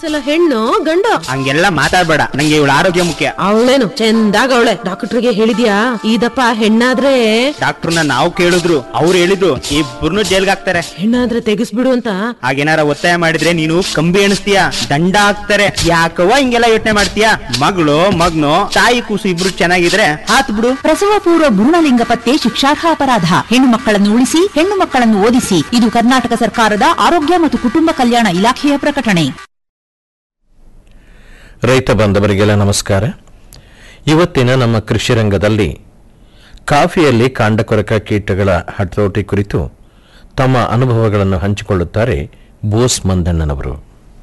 ಈ ಸಲ ಹೆಣ್ಣು ಗಂಡು ಹಂಗೆಲ್ಲ ಮಾತಾಡ್ಬೇಡ ನಂಗೆ ಇವಳ ಆರೋಗ್ಯ ಮುಖ್ಯ ಅವಳೇನು ಚಂದಾಗ ಅವಳೆ ಡಾಕ್ಟರ್ಗೆ ಹೇಳಿದ್ಯಾ ಇದಪ್ಪ ಹೆಣ್ಣಾದ್ರೆ ಡಾಕ್ಟರ್ನ ನಾವು ಕೇಳಿದ್ರು ಅವ್ರು ಹೇಳಿದ್ರು ಇಬ್ಬರನ್ನು ಜೈಲ್ಗೆ ಹಾಕ್ತಾರೆ ಹೆಣ್ಣಾದ್ರೆ ತೆಗಿಸ್ಬಿಡು ಅಂತ ಹಾಗೇನಾರ ಒತ್ತಾಯ ಮಾಡಿದ್ರೆ ನೀನು ಕಂಬಿ ಎಣಿಸ್ತೀಯ ದಂಡ ಹಾಕ್ತಾರೆ ಯಾಕವ್ವ ಹಿಂಗೆಲ್ಲ ಯೋಚನೆ ಮಾಡ್ತೀಯ ಮಗಳು ಮಗ್ನು ತಾಯಿ ಕೂಸು ಇಬ್ರು ಚೆನ್ನಾಗಿದ್ರೆ ಹಾತ್ ಬಿಡು ಪ್ರಸವ ಪೂರ್ವ ಭ್ರೂಣಲಿಂಗ ಪತ್ತೆ ಶಿಕ್ಷಾರ್ಹ ಅಪರಾಧ ಹೆಣ್ಣು ಮಕ್ಕಳನ್ನು ಉಳಿಸಿ ಹೆಣ್ಣು ಮಕ್ಕಳನ್ನು ಓದಿಸಿ ಇದು ಕರ್ನಾಟಕ ಸರ್ಕಾರದ ಆರೋಗ್ಯ ಮತ್ತು ಕುಟುಂಬ ಕಲ್ಯಾಣ ಇಲಾಖೆಯ ಪ್ರಕಟಣೆ ರೈತ ಬಾಂಧವರಿಗೆಲ್ಲ ನಮಸ್ಕಾರ ಇವತ್ತಿನ ನಮ್ಮ ಕೃಷಿ ರಂಗದಲ್ಲಿ ಕಾಫಿಯಲ್ಲಿ ಕಾಂಡಕೊರಕ ಕೀಟಗಳ ಹತೋಟಿ ಕುರಿತು ತಮ್ಮ ಅನುಭವಗಳನ್ನು ಹಂಚಿಕೊಳ್ಳುತ್ತಾರೆ ಬೋಸ್ ಮಂದಣ್ಣನವರು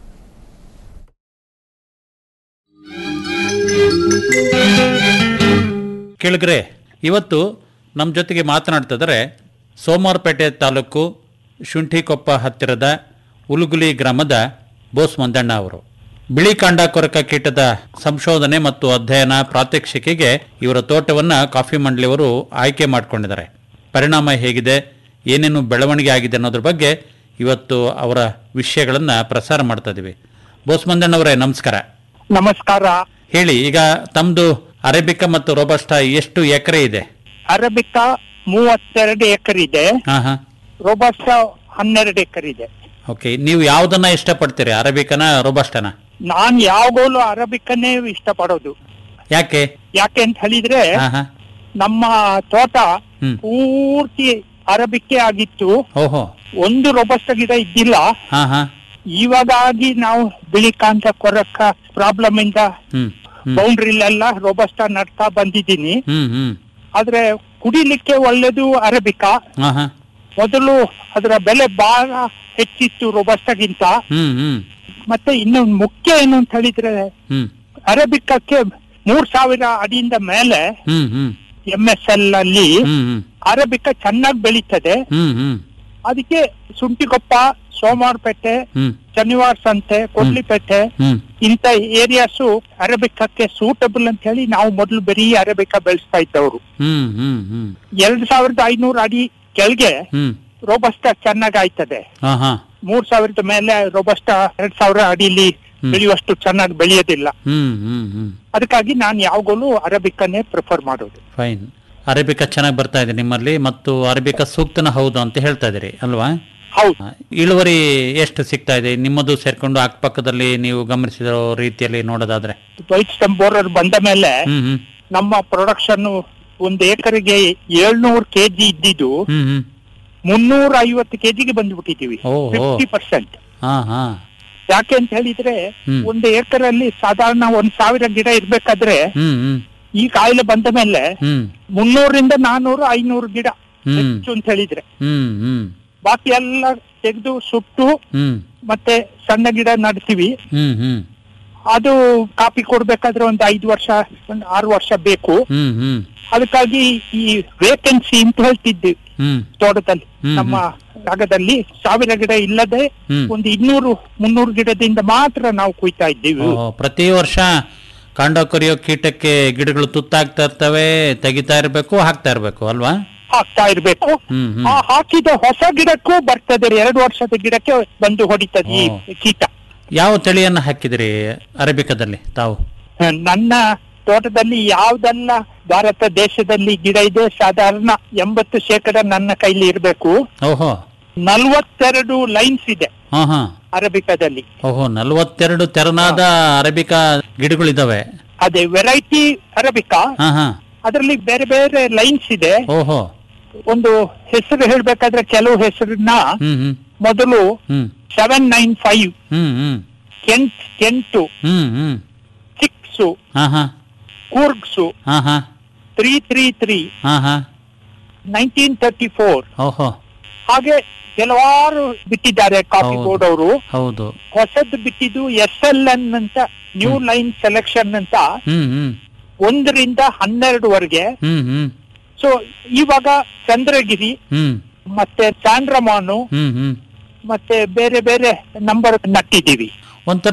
ಕೇಳಿದ್ರೆ ಇವತ್ತು ನಮ್ಮ ಜೊತೆಗೆ ಮಾತನಾಡ್ತಿದ್ದಾರೆ ಸೋಮವಾರಪೇಟೆ ತಾಲೂಕು ಶುಂಠಿಕೊಪ್ಪ ಹತ್ತಿರದ ಉಲುಗುಲಿ ಗ್ರಾಮದ ಬೋಸ್ ಮಂದಣ್ಣ ಅವರು ಬಿಳಿ ಕಾಂಡ ಕೊರಕ ಕೀಟದ ಸಂಶೋಧನೆ ಮತ್ತು ಅಧ್ಯಯನ ಪ್ರಾತ್ಯಕ್ಷಿಕೆಗೆ ಇವರ ತೋಟವನ್ನ ಕಾಫಿ ಮಂಡಳಿಯವರು ಆಯ್ಕೆ ಮಾಡಿಕೊಂಡಿದ್ದಾರೆ ಪರಿಣಾಮ ಹೇಗಿದೆ ಏನೇನು ಬೆಳವಣಿಗೆ ಆಗಿದೆ ಅನ್ನೋದ್ರ ಬಗ್ಗೆ ಇವತ್ತು ಅವರ ವಿಷಯಗಳನ್ನು ಪ್ರಸಾರ ಮಾಡ್ತಾ ಇದೀವಿ ಬೋಸ್ ಮಂದಣ್ಣವರೇ ನಮಸ್ಕಾರ ನಮಸ್ಕಾರ ಹೇಳಿ ಈಗ ತಮ್ಮದು ಅರೇಬಿಕಾ ಮತ್ತು ರೋಬಸ್ಟಾ ಎಷ್ಟು ಎಕರೆ ಇದೆ ಅರಬಿಕಾ ಮೂವತ್ತೆರಡು ಎಕರೆ ಇದೆ ಹಾ ಹಾ ರೋಬಸ್ಟಾ ಹನ್ನೆರಡು ಎಕರೆ ಇದೆ ಓಕೆ ನೀವು ಯಾವ್ದನ್ನ ಇಷ್ಟಪಡ್ತೀರಿ ಅರೇಬಿಕನ ರೋಬಸ್ಟನ ನಾನ್ ಯಾವಾಗಲೂ ಅರಬಿಕನ್ನೇ ಇಷ್ಟಪಡೋದು ಯಾಕೆ ಯಾಕೆ ಅಂತ ಹೇಳಿದ್ರೆ ಹಾ ಹಾ ನಮ್ಮ ತೋಟ ಹ್ಮ್. ಪೂರ್ತಿ ಅರಬಿಕೆ ಆಗಿತ್ತು ಓಹೋ ಒಂದು ರೋಬಸ್ಟ ಗಿಡ ಇದ್ದಿಲ್ಲ ಹಾ ಹಾ ಇವಾಗಾಗಿ ನಾವು ಬಿಳಿ ಕಾಂತ ಕೊರಕ ಪ್ರಾಬ್ಲಮ್ ಇಂದ ಹ್ಮ್ ಹ್ಮ್ ಬೌಂಡ್ರಿಲೆಲ್ಲ ರೋಬಸ್ಟ ನಡ್ತಾ ಬಂದಿದ್ದೀನಿ ಹ್ಮ್ ಹ್ಮ್ ಆದ್ರೆ ಕುಡಿಲಿಕ್ಕೆ ಒಳ್ಳೇದು ಅರಬಿಕಾ ಹಾ ಹಾ ಮೊದಲು ಅದರ ಬೆಲೆ ಬಹಳ ಹೆಚ್ಚಿತ್ತು ರೋಬಸ್ಟಗಿಂತ ಹ್ಮ್ ಹ್ಮ್ ಮತ್ತೆ ಇನ್ನು ಮುಖ್ಯ ಏನು ಅಂತ ಹೇಳಿದ್ರೆ ಹ್ಮ್ ಅರೇಬಿಕಕ್ಕೆ ಮೂರ್ ಸಾವಿರ ಅಡಿಯಿಂದ ಮೇಲೆ ಹ್ಮ್ ಹ್ಮ್ ಎಂ ಎಸ್ ಎಲ್ ಅಲ್ಲಿ ಹ್ಮ್ ಹ್ಮ್ ಅರೇಬಿಕ ಚೆನ್ನಾಗಿ ಬೆಳೀತದೆ ಹ್ಮ್ ಹ್ಮ್ ಅದಕ್ಕೆ ಸುಂಟಿಕೊಪ್ಪ ಸೋಮವಾರಪೇಟೆ ಹ್ಮ್ ಶನಿವಾರ ಸಂತೆ ಕೊಡ್ಲಿಪೇಟೆ ಹ್ಮ್ ಇಂತ ಏರಿಯಾಸು ಅರೇಬಿಕಕ್ಕೆ ಸೂಟಬಲ್ ಅಂತ ಹೇಳಿ ನಾವು ಮೊದಲು ಬರೀ ಅರೇಬಿಕ ಬೆಳೆಸ್ತಾ ಇದ್ದವರು ಹ್ಮ್ ಹ್ಮ್ ಹ್ಮ್ ಎರಡ್ ಸಾವಿರದ ಐನೂರು ಅಡಿ ಕೆಳಗೆ ಹ್ಮ್ ರೋಬಸ್ಟ ಚೆನ್ನಾಗ್ ಆಯ್ತದೆ ಹಾ ಹಾ ಮೂರ್ ಸಾವಿರದ ಮೇಲೆ ರೋಬಸ್ಟ ಎರಡ್ ಸಾವಿರ ಅಡಿಲಿ ಬೆಳೆಯುವಷ್ಟು ಚೆನ್ನಾಗಿ ಬೆಳೆಯೋದಿಲ್ಲ ಹ್ಮ್ ಹ್ಮ್ ಹ್ಮ್ ಅದಕ್ಕಾಗಿ ನಾನು ಯಾವಾಗಲೂ ಅರಬಿಕನ್ನೇ ಪ್ರಿಫರ್ ಮಾಡೋದು ಫೈನ್ ಅರೇಬಿಕಾ ಚೆನ್ನಾಗಿ ಬರ್ತಾ ಇದೆ ನಿಮ್ಮಲ್ಲಿ ಮತ್ತು ಅರೇಬಿಕಾ ಸೂಕ್ತನ ಹೌದು ಅಂತ ಹೇಳ್ತಾ ಇದೀರಿ ಅಲ್ವಾ ಹೌದು ಆ, ಇಳುವರಿ ಎಷ್ಟು ಸಿಗ್ತಾ ಇದೆ ನಿಮ್ಮದು ಸೇರ್ಕೊಂಡು ಅಕ್ಕಪಕ್ಕದಲ್ಲಿ ನೀವು ಗಮನಿಸಿರೋ ರೀತಿಯಲ್ಲಿ ನೋಡೋದಾದ್ರೆ ವೈಟ್ ಸ್ಟಮ್ ಬೋರರ್ ಬಂದ ಮೇಲೆ ಹ್ಮ್ ಹ್ಮ್ ನಮ್ಮ ಪ್ರೊಡಕ್ಷನ್ ಒಂದು ಏಕರಿಗೆ ಏಳ್ನೂರು ಕೆಜಿ ಇದ್ದಿದ್ದು ಹ್ಮ್ ಹ್ಮ್ ಮುನ್ನೂರ ಐವತ್ತು ಕೆಜಿಗೆ ಬಂದ್ಬಿಟ್ಟಿದೀವಿ ಓಹೋ. ಫಿಫ್ಟಿ ಪರ್ಸೆಂಟ್ ಹಾ ಹಾ ಯಾಕೆ ಅಂತ ಹೇಳಿದ್ರೆ ಹ್ಮ್. ಒಂದು ಏಕರಲ್ಲಿ ಸಾಧಾರಣ ಒಂದ್ ಸಾವಿರ ಗಿಡ ಇರ್ಬೇಕಾದ್ರೆ ಹ್ಮ್ ಹ್ಮ್ ಈ ಕಾಯಿಲೆ ಬಂದ ಮೇಲೆ ಹ್ಮ್ ಮುನ್ನೂರಿಂದ ನಾನೂರು ಐನೂರು ಗಿಡ ಹ್ಮ್. ಹೆಚ್ಚು ಅಂತ ಹೇಳಿದ್ರೆ ಹ್ಮ್ ಹ್ಮ್ ಬಾಕಿ ಎಲ್ಲ ತೆಗೆದು ಸುಟ್ಟು ಹ್ಮ್ ಮತ್ತೆ ಸಣ್ಣ ಗಿಡ ನಡ್ತೀವಿ ಹ್ಮ್ ಹ್ಮ್ ಅದು ಕಾಪಿ ಕೊಡ್ಬೇಕಾದ್ರೆ ಒಂದು ಐದು ವರ್ಷ ಒಂದು ಆರು ವರ್ಷ ಬೇಕು ಹ್ಮ್ ಹ್ಮ್ ಅದಕ್ಕಾಗಿ ಈ ವೇಕೆನ್ಸಿ ಅಂತ ಹೇಳ್ತಿದ್ವಿ ಹ್ಮ್ ತೋಟದಲ್ಲಿ ಹ್ಮ್, ನಮ್ಮ ಜಾಗದಲ್ಲಿ ಸಾವಿರ ಗಿಡ ಇಲ್ಲದೆ ಹ್ಮ್. ಒಂದು ಇನ್ನೂರು ಮುನ್ನೂರು ಗಿಡದಿಂದ ಮಾತ್ರ ನಾವು ಕುಯ್ತಾ ಇದ್ದೀವಿ ಓಹೋ, ಪ್ರತಿ ವರ್ಷ ಕಾಂಡ ಕೊರಿಯೋ ಕೀಟಕ್ಕೆ ಗಿಡಗಳು ತುತ್ತಾಗ್ತಾ ಇರ್ತವೆ ತೆಗಿತಾ ಇರ್ಬೇಕು ಹಾಕ್ತಾ ಇರ್ಬೇಕು ಅಲ್ವಾ ಹಾಕ್ತಾ ಇರ್ಬೇಕು ಹ್ಮ್ ಹ್ಮ್ ಆ ಹಾಕಿದ ಹೊಸ ಗಿಡಕ್ಕೂ ಬರ್ತದೆ ಎರಡು ವರ್ಷದ ಗಿಡಕ್ಕೆ ಬಂದು ಹೊಡಿತದೆ ಈ ಓ. ಕೀಟ ಯಾವ ತಳಿಯನ್ನ ಹಾಕಿದಿರಿ ಅರೇಬಿಕದಲ್ಲಿ ತಾವು ನನ್ನ ತೋಟದಲ್ಲಿ ಯಾವ್ದೆಲ್ಲ ಭಾರತ ದೇಶದಲ್ಲಿ ಗಿಡ ಇದೆ ಸಾಧಾರಣ ಎಂಬತ್ತು ಶೇಕಡ ನನ್ನ ಕೈಲಿ ಇರಬೇಕು ಓಹೋ ನಲ್ವತ್ತೆರಡು ಲೈನ್ಸ್ ಇದೆ ಹಾ ಹಾ ಅರಬಿಕಾದಲ್ಲಿ ಓಹೋ ನಲ್ವತ್ತೆರಡು ತೆರನಾದ ಅರೇಬಿಕಾ ಗಿಡಗಳಿದಾವೆ ಅದೇ ವೆರೈಟಿ ಅರಬಿಕಾ ಹಾ ಹಾ ಅದರಲ್ಲಿ ಬೇರೆ ಬೇರೆ ಲೈನ್ಸ್ ಇದೆ ಓಹೋ ಒಂದು ಹೆಸರು ಹೇಳ್ಬೇಕಾದ್ರೆ ಕೆಲವು ಹೆಸರನ್ನ ಹ್ಮ್ ಹ್ಮ್ ಮೊದಲು ಹ್ಮ್ ಸೆವೆನ್ ನೈನ್ ಫೈವ್ ಹ್ಮ್ ಹ್ಮ್ ಕೆಂಟ್ ಕೆಂಟು ಹ್ಮ್ ಹ್ಮ್ ಸಿಕ್ಸು ಹಾ ಹಾ ಕೂರ್ಗ್ಸು ಹಾ ಹಾ ತ್ರೀ ತ್ರೀ ತ್ರೀ ಹಾ ಹಾ ನೈನ್ಟೀನ್ ತರ್ಟಿ ಫೋರ್ ಓಹೋ ಹಾಗೆ ಕೆಲವಾರು ಬಿಟ್ಟಿದ್ದಾರೆ ಕಾಫಿ ಹೌದು. ಬೋರ್ಡ್ ಅವರು ಹೌದು ಹೊಸದು ಬಿಟ್ಟಿದ್ದು ಎಸ್ ಎಲ್ ಎನ್ ಅಂತ ನ್ಯೂ ಲೈನ್ ಸೆಲೆಕ್ಷನ್ ಅಂತ ಹ್ಮ್ ಹ್ಮ್ ಒಂದರಿಂದ ಹನ್ನೆರಡುವರೆಗೆ ಹ್ಮ್ ಹ್ಮ್ ಸೊ ಇವಾಗ ಚಂದ್ರಗಿರಿ ಹ್ಮ್ ಮತ್ತೆ ಚಾಂದ್ರಮಾನು ಹ್ಮ್ ಹ್ಮ್ ಮತ್ತೆ ಬೇರೆ ಬೇರೆ ನಂಬರ್ ನಟ್ಟಿದ್ದೀವಿ ಒಂಥರ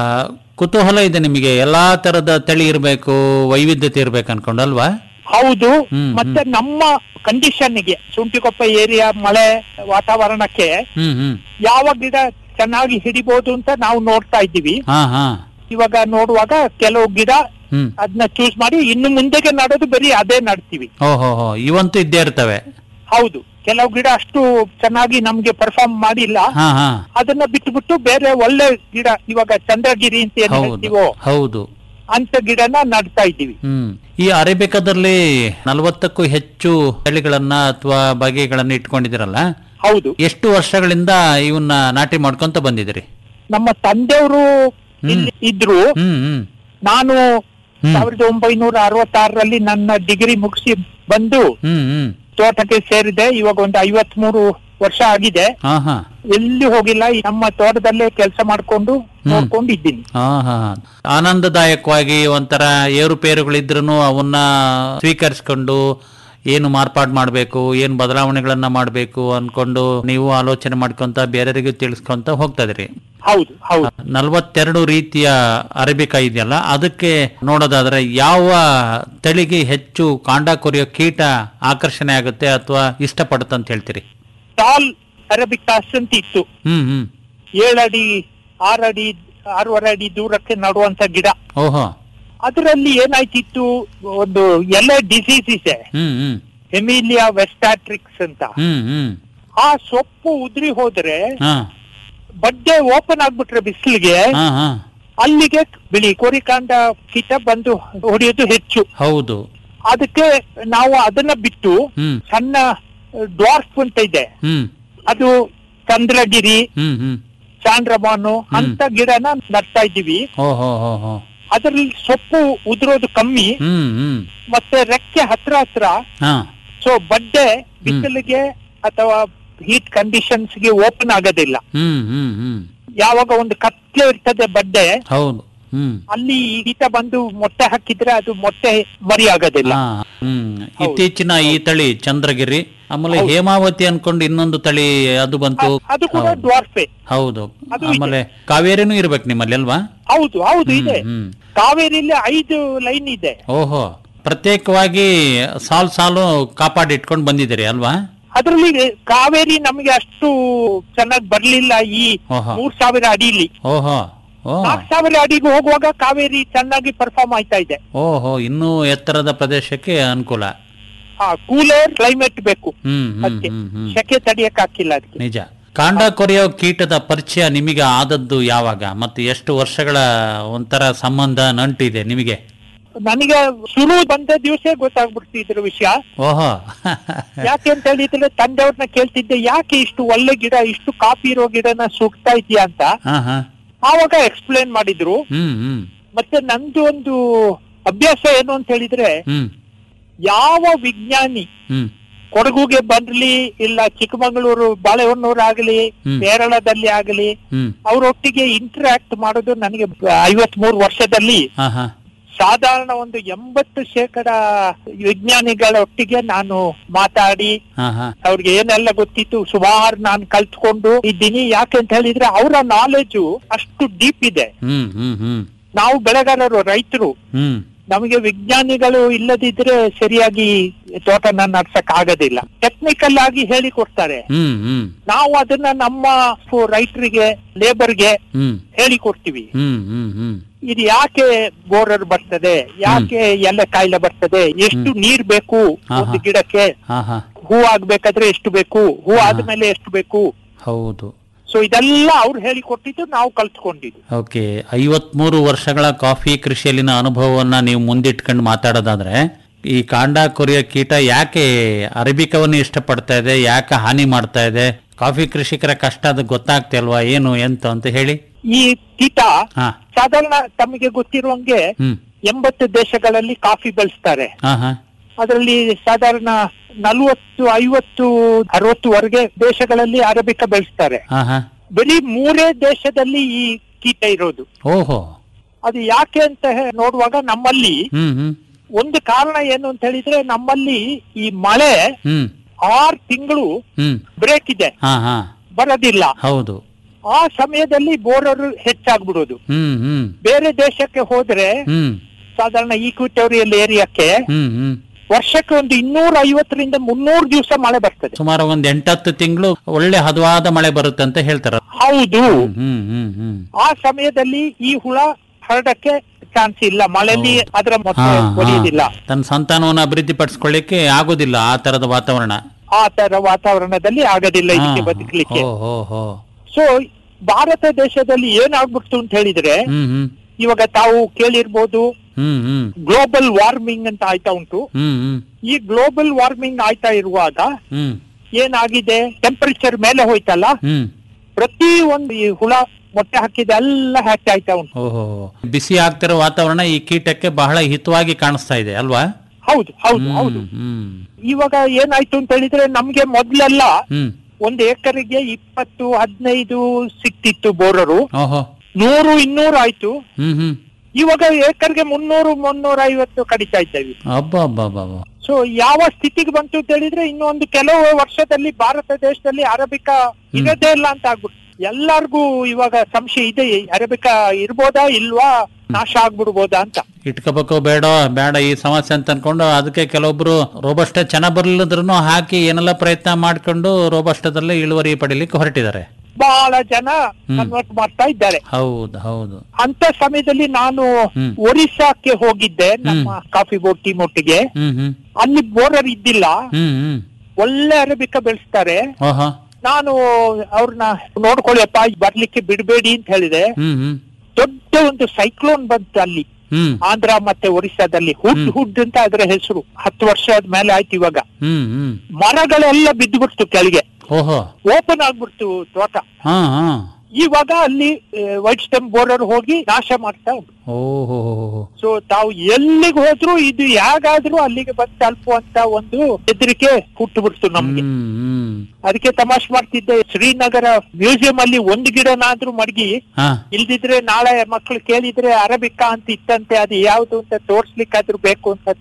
ಕುತೂಹಲ ಇದೆ ನಿಮಗೆ ಎಲ್ಲಾ ತರದ ತಳಿ ಇರಬೇಕು ವೈವಿಧ್ಯತೆ ಇರ್ಬೇಕು ಅನ್ಕೊಂಡಲ್ವಾ ಹೌದು ಹ್ಮ್, ಮತ್ತೆ ನಮ್ಮ ಕಂಡೀಷನ್ಗೆ ಶುಂಠಿಕೊಪ್ಪ ಏರಿಯಾ ಮಳೆ ವಾತಾವರಣಕ್ಕೆ ಹ್ಮ್ ಹ್ಮ್ ಯಾವ ಗಿಡ ಚೆನ್ನಾಗಿ ಹಿಡಿಬಹುದು ಅಂತ ನಾವು ನೋಡ್ತಾ ಇದ್ದೀವಿ ಹಾ ಹಾ ಇವಾಗ ನೋಡುವಾಗ ಕೆಲವು ಗಿಡ ಹ್ಮ್ ಅದನ್ನ ಚೂಸ್ ಮಾಡಿ ಇನ್ನು ಮುಂದೆಗೆ ನಡೋದು ಬರೀ ಅದೇ ನಡ್ತೀವಿ ಓಹೋ ಹೋ ಇವಂತೂ ಇದ್ದೇ ಇರ್ತವೆ ಹೌದು ಕೆಲವು ಗಿಡ ಅಷ್ಟು ಚೆನ್ನಾಗಿ ನಮ್ಗೆ ಪರ್ಫಾರ್ಮ್ ಮಾಡಿಲ್ಲ ಹಾ ಹಾ ಅದನ್ನ ಬಿಟ್ಬಿಟ್ಟು ಬೇರೆ ಒಳ್ಳೆ ಗಿಡ ಇವಾಗ ಚಂದ್ರಗಿರಿ ಅಂತ ಏನ್ ಹೌದು ಹೇಳ್ತೀವೋ ಹೌದು ಅಂತ ಗಿಡನ ನಡ್ತಾ ಇದ್ದೀವಿ ಹ್ಮ್ ಈ ಅರೇಬಿಕಾದಲ್ಲಿ ನಲವತ್ತಕ್ಕೂ ಹೆಚ್ಚು ತಳಿಗಳನ್ನ ಅಥವಾ ಬಗೆಗಳನ್ನ ಇಟ್ಕೊಂಡಿದ್ದೀರಲ್ಲ ಹೌದು ಎಷ್ಟು ವರ್ಷಗಳಿಂದ ಇವನ್ನ ನಾಟಿ ಮಾಡ್ಕೊಂತ ಬಂದಿದ್ದೀರಿ ನಮ್ಮ ತಂದೆಯವರು ಇಲ್ಲಿ ಇದ್ರು ಹ್ಮ್ ಹ್ಮ್ ನಾನು ಹ್ಮ್. ಸಾವಿರದ ಒಂಬೈನೂರ ಅರವತ್ತಾರರಲ್ಲಿ ನನ್ನ ಡಿಗ್ರಿ ಮುಗಿಸಿ ಬಂದು ಹ್ಮ್ ಹ್ಮ್ ತೋಟಕ್ಕೆ ಸೇರಿದೆ ಇವಾಗ ಒಂದು ಐವತ್ ಮೂರು ವರ್ಷ ಆಗಿದೆ ಹಾ ಹಾ ಎಲ್ಲಿ ಹೋಗಿಲ್ಲ ಈ ನಮ್ಮ ತೋಟದಲ್ಲೇ ಕೆಲಸ ಮಾಡ್ಕೊಂಡು ನೋಡ್ಕೊಂಡು ಇದ್ದೀನಿ ಹಾ ಹಾ ಆನಂದದಾಯಕವಾಗಿ ಒಂಥರ ಏರುಪೇರುಗಳಿದ್ರೂ ಅವನ್ನ ಸ್ವೀಕರಿಸ್ಕೊಂಡು ಏನು ಮಾರ್ಪಾಡು ಮಾಡಬೇಕು ಏನು ಬದಲಾವಣೆಗಳನ್ನ ಮಾಡಬೇಕು ಅನ್ಕೊಂಡು ನೀವು ಆಲೋಚನೆ ಮಾಡ್ಕೊಂತ ಬೇರೆಯವರಿಗೂ ತಿಳಿಸ್ಕೊಂತ ಹೋಗ್ತಾ ಇದ್ರಿ ಹೌದು ಹೌದು ನಲವತ್ತೆರಡು ರೀತಿಯ ಅರೇಬಿಕಾ ಇದೆಯಲ್ಲ ಅದಕ್ಕೆ ನೋಡೋದಾದ್ರೆ ಯಾವ ತಳಿಗೆ ಹೆಚ್ಚು ಕಾಂಡ ಕೊರಿಯೋ ಕೀಟ ಆಕರ್ಷಣೆ ಆಗುತ್ತೆ ಅಥವಾ ಇಷ್ಟಪಡುತ್ತೆ ಅಂತ ಹೇಳ್ತೀರಿ ಟಾಲ್ ಅರಬಿಕಾಸ್ ಅಂತ ಇತ್ತು ಹ್ಮ್ ಹ್ಮ್ ಏಳಡಿ ಆರಡಿ ಆರೂವರೆ ಅಡಿ ದೂರಕ್ಕೆ ನಡುವಂತ ಗಿಡ ಓಹೋ ಅದರಲ್ಲಿ ಏನಾಯ್ತಿತ್ತು ಒಂದು ಎಲೆ ಡಿಸೀಸ್ ಇದೆ ಹ್ಮ್ ಹ್ಮ್ ಎಮಿಲಿಯಾ ವೆಸ್ಟಾಟ್ರಿಕ್ಸ್ ಅಂತ ಹ್ಮ್ ಹ್ಮ್ ಆ ಸೊಪ್ಪು ಉದ್ರಿ ಹೋದ್ರೆ ಹಾ ಬಡ್ಡೆ ಓಪನ್ ಆಗ್ಬಿಟ್ರೆ ಬಿಸಿಲಿಗೆ ಹಾ ಹಾ ಅಲ್ಲಿಗೆ ಬಿಳಿ ಕೋರಿಕಾಂಡ ಕೀಟ ಬಂದು ಹೊಡೆಯೋದು ಹೆಚ್ಚು ಹೌದು ಅದಕ್ಕೆ ನಾವು ಅದನ್ನ ಬಿಟ್ಟು ಹ್ಮ್ ಸಣ್ಣ ಡ್ವಾರ್ಫ್ ಅಂತ ಇದೆ ಹ್ಮ್ ಅದು ಚಂದ್ರಗಿರಿ ಹ್ಮ್ ಹ್ಮ್ ಚಾಂದ್ರಮಾನು ಅಂತ ಗಿಡನ ನಡ್ತಾ ಇದ್ದೀವಿ ಓಹೋ ಹೋ ಹೋ ಅದರಲ್ಲಿ ಸೊಪ್ಪು ಉದುರೋದು ಕಮ್ಮಿ ಹ್ಮ್ ಹ್ಮ್ ಮತ್ತೆ ರೆಕ್ಕೆ ಹತ್ರ ಹತ್ರ ಹಾ ಸೊ ಬಡ್ಡೆ ಬಿಸಿಲಿಗೆ ಅಥವಾ ಹೀಟ್ ಕಂಡೀಷನ್ಸ್ ಗೆ ಓಪನ್ ಆಗೋದಿಲ್ಲ ಹ್ಮ್ ಹ್ಮ್ ಹ್ಮ್ ಯಾವಾಗ ಒಂದು ಕತ್ಲೆ ಇರ್ತದೆ ಬಡ್ಡೆ ಹೌದು ಹ್ಮ್ ಅಲ್ಲಿ ಈಟ ಬಂದು ಮೊಟ್ಟೆ ಹಾಕಿದ್ರೆ ಅದು ಮೊಟ್ಟೆ ಮರಿ ಆಗೋದಿಲ್ಲ ಹಾ ಹ್ಮ್ ಇತ್ತೀಚಿನ ಈ ತಳಿ ಚಂದ್ರಗಿರಿ ಆಮೇಲೆ ಹೇಮಾವತಿ ಅನ್ಕೊಂಡು ಇನ್ನೊಂದು ತಳಿ ಅದು ಬಂತು ಅದು ಕೂಡ ಹೌದು. ಡ್ವಾರ್ಫೆ ಹೌದು ಅದು ಇದೆ. ಆಮೇಲೆ ಕಾವೇರಿನೂ ಇರ್ಬೇಕು ನಿಮ್ಮಲ್ಲಿ ಅಲ್ವಾ ಹೌದು ಹೌದು ಇದೆ ಹ್ಮ್ ಕಾವೇರಿಲಿ ಐದು ಲೈನ್ ಇದೆ ಓಹೋ ಪ್ರತ್ಯೇಕವಾಗಿ ಸಾಲು ಸಾಲು ಕಾಪಾಡಿ ಇಟ್ಕೊಂಡು ಬಂದಿದ್ದೀರಿ ಅಲ್ವಾ ಅದರಲ್ಲಿ ಕಾವೇರಿ ನಮಗೆ ಅಷ್ಟು ಚೆನ್ನಾಗಿ ಬರ್ಲಿಲ್ಲ ಈ ಓಹೋ. ಮೂರ್ ಸಾವಿರ ಅಡಿಲಿ ಓಹೋ ಓ ನಾಲ್ಕು ಸಾವಿರ ಅಡಿಗೆ ಹೋಗುವಾಗ ಕಾವೇರಿ ಚೆನ್ನಾಗಿ ಪರ್ಫಾರ್ಮ್ ಆಯ್ತಾ ಇದೆ ಓಹೋ ಇನ್ನೂ ಎತ್ತರದ ಪ್ರದೇಶಕ್ಕೆ ಅನುಕೂಲ ಹಾ ಕೂಲರ್ ಕ್ಲೈಮೇಟ್ ಬೇಕು ಹ್ಮ್ ಹ್ಮ್ ಅದಕ್ಕೆ ಹ್ಮ್ ಹ್ಮ್ ಸೆಕೆ ತಡಿಯಕ್ ಹಾಕಿಲ್ಲ ಅದಕ್ಕೆ ನಿಜ ಕಾಂಡ ಕೊರೆಯೋ ಕೀಟದ ಪರಿಚಯ ನಿಮಗೆ ಆದದ್ದು ಯಾವಾಗ ಮತ್ತು ಎಷ್ಟು ವರ್ಷಗಳ ಒಂಥರ ಸಂಬಂಧ ನಂಟಿದೆ ನಿಮಗೆ ನನಗೆ ಶುರು ಬಂದ ದಿವಸ ಗೊತ್ತಾಗ್ಬಿಡ್ತು ಇದ್ರ ವಿಷಯ ಓಹೋ ಯಾಕೆ ಅಂತ ಹೇಳಿದ್ರೆ ತಂದೆಯವ್ರನ್ನ ಕೇಳ್ತಿದ್ದೆ ಯಾಕೆ ಇಷ್ಟು ಒಳ್ಳೆ ಗಿಡ ಇಷ್ಟು ಕಾಪಿ ಇರೋ ಗಿಡನ ಸುಗ್ತಾ ಇದೆಯಾ ಅಂತ ಹಾ ಹಾ ಆವಾಗ ಎಕ್ಸ್ಪ್ಲೇನ್ ಮಾಡಿದ್ರು ಹ್ಮ್ ಹ್ಮ್ ಮತ್ತೆ ನಂದು ಒಂದು ಅಭ್ಯಾಸ ಏನು ಅಂತ ಹೇಳಿದ್ರೆ ಹ್ಮ್ ಯಾವ ವಿಜ್ಞಾನಿ ಹ್ಮ್ ಕೊಡಗುಗೆ ಬರ್ಲಿ ಇಲ್ಲ ಚಿಕ್ಕಮಗಳೂರು ಬಾಳೆಹೊನ್ನೂರು ಆಗಲಿ ಹ್ಮ್. ಕೇರಳದಲ್ಲಿ ಆಗಲಿ ಹ್ಮ್ ಅವರೊಟ್ಟಿಗೆ ಇಂಟರಾಕ್ಟ್ ಮಾಡೋದು ನನಗೆ ಐವತ್ ಮೂರು ವರ್ಷದಲ್ಲಿ ಹಾ ಹಾ ಸಾಧಾರಣ ಒಂದು ಎಂಬತ್ತು ಶೇಕಡ ವಿಜ್ಞಾನಿಗಳೊಟ್ಟಿಗೆ ನಾನು ಮಾತಾಡಿ ಹಾ ಹಾ ಅವ್ರಿಗೆ ಏನೆಲ್ಲ ಗೊತ್ತಿತ್ತು ಸುಮಾರು ನಾನು ಕಲ್ತ್ಕೊಂಡು ಇದ್ದೀನಿ ಯಾಕೆ ಅಂತ ಹೇಳಿದ್ರೆ ಅವರ ನಾಲೆಜು ಅಷ್ಟು ಡೀಪ್ ಇದೆ ಹ್ಮ್ ಹ್ಮ್ ಹ್ಮ್ ನಾವು ಬೆಳೆಗಾರರು ರೈತರು ಹ್ಮ್ ನಮಗೆ ವಿಜ್ಞಾನಿಗಳು ಇಲ್ಲದಿದ್ರೆ ಸರಿಯಾಗಿ ತೋಟನ ನಡ್ಸಕ್ ಆಗೋದಿಲ್ಲ ಟೆಕ್ನಿಕಲ್ ಆಗಿ ಹೇಳಿ ಕೊಡ್ತಾರೆ ಹ್ಮ್ ಹ್ಮ್ ನಾವು ಅದನ್ನ ನಮ್ಮ ರೈತರಿಗೆ ಲೇಬರ್ಗೆ ಹ್ಮ್ ಹೇಳಿ ಕೊಡ್ತೀವಿ ಹ್ಮ್ ಹ್ಮ್ ಹ್ಮ್ ಇದು ಯಾಕೆ ಬೋರರ್ ಬರ್ತದೆ ಯಾಕೆ ಎಲೆ ಕಾಯಿಲೆ ಬರ್ತದೆ ಎಷ್ಟು ನೀರ್ ಬೇಕು ಹಾ, ಒಂದು ಹಾ. ಗಿಡಕ್ಕೆ ಹಾ ಹಾ ಹೂ ಆಗ್ಬೇಕಾದ್ರೆ ಎಷ್ಟು ಬೇಕು ಹೂ ಆದ್ಮೇಲೆ ಎಷ್ಟು ಬೇಕು ಹೌದು ಸೊ ಇದೆಲ್ಲ ಅವ್ರು ಹೇಳಿ ಕೊಟ್ಟಿದ್ದು ನಾವು ಕಲ್ತ್ಕೊಂಡಿದ್ದು ಓಕೆ ಐವತ್ಮೂರು ವರ್ಷಗಳ ಕಾಫಿ ಕೃಷಿಯಲ್ಲಿನ ಅನುಭವವನ್ನ ನೀವು ಮುಂದಿಟ್ಕೊಂಡು ಮಾತಾಡೋದಾದ್ರೆ ಈ ಕಾಂಡ ಕೊರಿಯೋ ಕೀಟ ಯಾಕೆ ಅರಬಿಕವನ್ನು ಇಷ್ಟಪಡ್ತಾ ಇದೆ ಯಾಕೆ ಹಾನಿ ಮಾಡ್ತಾ ಇದೆ ಕಾಫಿ ಕೃಷಿಕರ ಕಷ್ಟ ಅದು ಗೊತ್ತಾಗ್ತಾ ಇಲ್ವಾ ಏನು ಎಂತ ಅಂತ ಹೇಳಿ ಈ ಕೀಟ ಹಾ ಸಾಧಾರಣ ತಮಗೆ ಗೊತ್ತಿರುವಂಗೆ ಹ್ಮ್ ಎಂಬತ್ತು ದೇಶಗಳಲ್ಲಿ ಕಾಫಿ ಬೆಳೆಸ್ತಾರೆ ಹಾ ಹಾ ಅದರಲ್ಲಿ ಸಾಧಾರಣ ನಲವತ್ತು ಐವತ್ತು ಅರವತ್ತುವರೆಗೆ ದೇಶಗಳಲ್ಲಿ ಅರಬಿಕ ಬೆಳೆಸ್ತಾರೆ ಹಾ ಹಾ ಬರೀ ಮೂರೇ ದೇಶದಲ್ಲಿ ಈ ಕೀಟ ಇರೋದು ಓಹೋ ಅದು ಯಾಕೆ ಅಂತ ಹೇ- ನೋಡುವಾಗ ನಮ್ಮಲ್ಲಿ ಹ್ಮ್ ಹ್ಮ್ ಒಂದು ಕಾರಣ ಏನು ಅಂತ ಹೇಳಿದ್ರೆ ನಮ್ಮಲ್ಲಿ ಈ ಮಳೆ ಹ್ಮ್ ಆರ್ ತಿಂಗಳು ಹ್ಮ್ ಬ್ರೇಕ್ ಇದೆ ಹಾ ಹಾ ಬರೋದಿಲ್ಲ ಹೌದು ಆ ಸಮಯದಲ್ಲಿ ಬೋರರ್ ಹೆಚ್ಚಾಗ್ಬಿಡೋದು ಹ್ಮ್ ಹ್ಮ್ ಬೇರೆ ದೇಶಕ್ಕೆ ಹೋದ್ರೆ ಹ್ಮ್ ಸಾಧಾರಣ ಈಕ್ವಿಟೋರಿಯಲ್ ಏರಿಯಾಕ್ಕೆ ಹ್ಮ್ ಹ್ಮ್ ವರ್ಷಕ್ಕೆ ಒಂದು ಇನ್ನೂರ ಐವತ್ತರಿಂದ ಮುನ್ನೂರು ದಿವಸ ಮಳೆ ಬರ್ತದೆ ಸುಮಾರು ಒಂದ್ ಎಂಟತ್ತು ತಿಂಗಳು ಒಳ್ಳೆ ಹದವಾದ ಮಳೆ ಬರುತ್ತೆ ಅಂತ ಹೇಳ್ತಾರ ಹೌದು ಹ್ಮ್ ಹ್ಮ್ ಹ್ಮ್ ಆ ಸಮಯದಲ್ಲಿ ಈ ಹುಳ ಹರಡಕ್ಕೆ ಚಾನ್ಸ್ ಇಲ್ಲ ಮಳೆಯಲ್ಲಿ ಅದರ ಮೊತ್ತ ಹಾ, ಹಾ. ಒಡೆಯುವುದಿಲ್ಲ ತನ್ನ ಸಂತಾನವನ್ನು ಅಭಿವೃದ್ಧಿ ಪಡಿಸ್ಕೊಳ್ಳಿಕ್ಕೆ ಆಗೋದಿಲ್ಲ ಆ ತರದ ವಾತಾವರಣ ಆ ತರ ವಾತಾವರಣದಲ್ಲಿ ಆಗೋದಿಲ್ಲ ಇದಕ್ಕೆ ಹಾ, ಬದುಕಲಿಕ್ಕೆ ಹೋ ಹೋ ಹೋ ಸೊ ಭಾರತ ದೇಶದಲ್ಲಿ ಏನಾಗ್ಬಿಡ್ತು ಅಂತ ಹೇಳಿದ್ರೆ ಹ್ಮ್ ಹ್ಮ್ ಇವಾಗ ತಾವು ಕೇಳಿರ್ಬೋದು ಹ್ಮ್ ಹ್ಮ್ ಗ್ಲೋಬಲ್ ವಾರ್ಮಿಂಗ್ ಅಂತ ಆಯ್ತಾ ಉಂಟು ಹ್ಮ್ ಹ್ಮ್ ಈ ಗ್ಲೋಬಲ್ ವಾರ್ಮಿಂಗ್ ಆಯ್ತಾ ಇರುವಾಗ ಹ್ಮ್ ಏನಾಗಿದೆ ಟೆಂಪರೇಚರ್ ಮೇಲೆ ಹೋಯ್ತಲ್ಲ ಹ್ಮ್ ಪ್ರತಿ ಒಂದು ಈ ಹುಳ ಮೊಟ್ಟೆ ಹಾಕಿದ ಎಲ್ಲ ಹ್ಯಾಕ್ ಆಯ್ತಾ ಉಂಟು ಓಹೋ ಬಿಸಿ ಆಗ್ತಿರೋ ವಾತಾವರಣ ಈ ಕೀಟಕ್ಕೆ ಬಹಳ ಹಿತವಾಗಿ ಕಾಣಿಸ್ತಾ ಇದೆ ಅಲ್ವಾ ಹೌದು ಹೌದು ಹ್ಮ್, ಹೌದು ಹ್ಮ್ ಇವಾಗ ಏನಾಯ್ತು ಅಂತ ಹೇಳಿದ್ರೆ ನಮ್ಗೆ ಮೊದ್ಲೆಲ್ಲ ಹ್ಮ್ ಒಂದು ಎಕರೆಗೆ ಇಪ್ಪತ್ತು ಹದಿನೈದು ಸಿಕ್ತಿತ್ತು ಬೋರರು ಓಹೋ ನೂರು ಇನ್ನೂರು ಆಯ್ತು ಹ್ಮ್ ಹ್ಮ್ ಇವಾಗ ಏಕರ್ಗೆ ಮುನ್ನೂರು ಮುನ್ನೂರ ಐವತ್ತು ಕಡಿತಾ ಇದ್ದೇವೆ ಅಬ್ಬ ಅಬ್ಬ ಅಬ್ಬ ಅಬ್ಬ. ಸೊ ಯಾವ ಸ್ಥಿತಿಗೆ ಬಂತು ಅಂತ ಹೇಳಿದ್ರೆ ಇನ್ನೊಂದು ಕೆಲವು ವರ್ಷದಲ್ಲಿ ಭಾರತ ದೇಶದಲ್ಲಿ ಅರಬಿಕಾ ಇರೋದೇ ಇಲ್ಲ ಅಂತ ಆಗ್ಬಿಟ್ಟು ಎಲ್ಲಾರ್ಗೂ ಇವಾಗ ಸಂಶಯ ಇದೆ ಅರಬಿಕಾ ಇರ್ಬೋದಾ ಇಲ್ವಾ ನಾಶ ಆಗ್ಬಿಡ್ಬೋದಾ ಅಂತ ಇಟ್ಕೋಬೇಕು ಬೇಡ ಬೇಡ ಈ ಸಮಸ್ಯೆ ಅಂತ ಅನ್ಕೊಂಡು ಅದಕ್ಕೆ ಕೆಲವೊಬ್ರು ರೋಬಸ್ಟ ಚೆನ್ನಾಗ್ ಬರ್ಲಿದ್ರು ಹಾಕಿ ಏನೆಲ್ಲ ಪ್ರಯತ್ನ ಮಾಡ್ಕೊಂಡು ರೋಬಸ್ಟದಲ್ಲೇ ಇಳುವರಿ ಪಡಿಲಿಕ್ಕೆ ಹೊರಟಿದ್ದಾರೆ ಬಹಳ ಜನ ಕನ್ವರ್ಟ್ ಮಾಡ್ತಾ ಇದ್ದಾರೆ ಹೌದು ಹೌದು ಅಂತ ಸಮಯದಲ್ಲಿ ನಾನು ಹ್ಮ್. ಒರಿಸ್ಸಾಕ್ಕೆ ಹೋಗಿದ್ದೆ ನಮ್ಮ ಕಾಫಿ ಬೋಟ್ ಟೀಮ್ ಒಟ್ಟಿಗೆ ಹ್ಮ್ ಹ್ಮ್ ಅಲ್ಲಿ ಬೋರರ್ ಇದ್ದಿಲ್ಲ ಹ್ಮ್ ಹ್ಮ್ ಒಳ್ಳೆ ಅರಬಿಕಾ ಬೆಳೆಸ್ತಾರೆ ಓಹೋ ನಾನು ಅವ್ರನ್ನ ನೋಡ್ಕೊಳ್ಳಿಯಪ್ಪ ಬರ್ಲಿಕ್ಕೆ ಬಿಡಬೇಡಿ ಅಂತ ಹೇಳಿದೆ ಹ್ಮ್ ಹ್ಮ್ ದೊಡ್ಡ ಒಂದು ಸೈಕ್ಲೋನ್ ಬಂತು ಅಲ್ಲಿ ಹ್ಮ್ ಆಂಧ್ರ ಮತ್ತೆ ಒರಿಸ್ಸಾದಲ್ಲಿ ಹುಡ್ ಹುಡ್ ಅಂತ ಅದರ ಹೆಸರು ಹತ್ತು ವರ್ಷದ ಮೇಲೆ ಆಯ್ತು ಇವಾಗ ಹ್ಮ್ ಹ್ಮ್ ಮರಗಳೆಲ್ಲ ಬಿದ್ದುಬಿಡ್ತು ಕೆಳಗೆ ಓಹೋ ಓಪನ್ ಆಗ್ಬಿಡ್ತು ತೋಟ ಹಾ ಹಾ ಇವಾಗ ಅಲ್ಲಿ ವೈಟ್ ಸ್ಟೆಮ್ ಬೋರ್ಡರ್ ಹೋಗಿ ನಾಶ ಮಾಡ್ತಾ ಉಂಟು ಓಹೋ ಸೊ ತಾವು ಎಲ್ಲಿಗೆ ಹೋದ್ರು ಇದು ಯಾಗಾದ್ರೂ ಅಲ್ಲಿಗೆ ಬಂದು ತಲುಪುವಂತ ಒಂದು ಹೆದರಿಕೆ ಹುಟ್ಟು ಬಿಡ್ತು ನಮ್ಗೆ ಹ್ಮ್ ಹ್ಮ್ ಅದಕ್ಕೆ ತಮಾಷ್ ಮಾಡ್ತಿದ್ದೆ ಶ್ರೀನಗರ ಮ್ಯೂಸಿಯಂ ಅಲ್ಲಿ ಒಂದು ಗಿಡನಾದ್ರೂ ಮಡಗಿ ಹಾ ಇಲ್ದಿದ್ರೆ ನಾಳೆ ಮಕ್ಕಳು ಕೇಳಿದ್ರೆ ಅರಬಿಕಾ ಅಂತ ಇತ್ತಂತೆ ಅದು ಯಾವ್ದು ಅಂತ ತೋರ್ಸ್ಲಿಕ್ಕಾದ್ರೂ ಬೇಕು ಅಂತ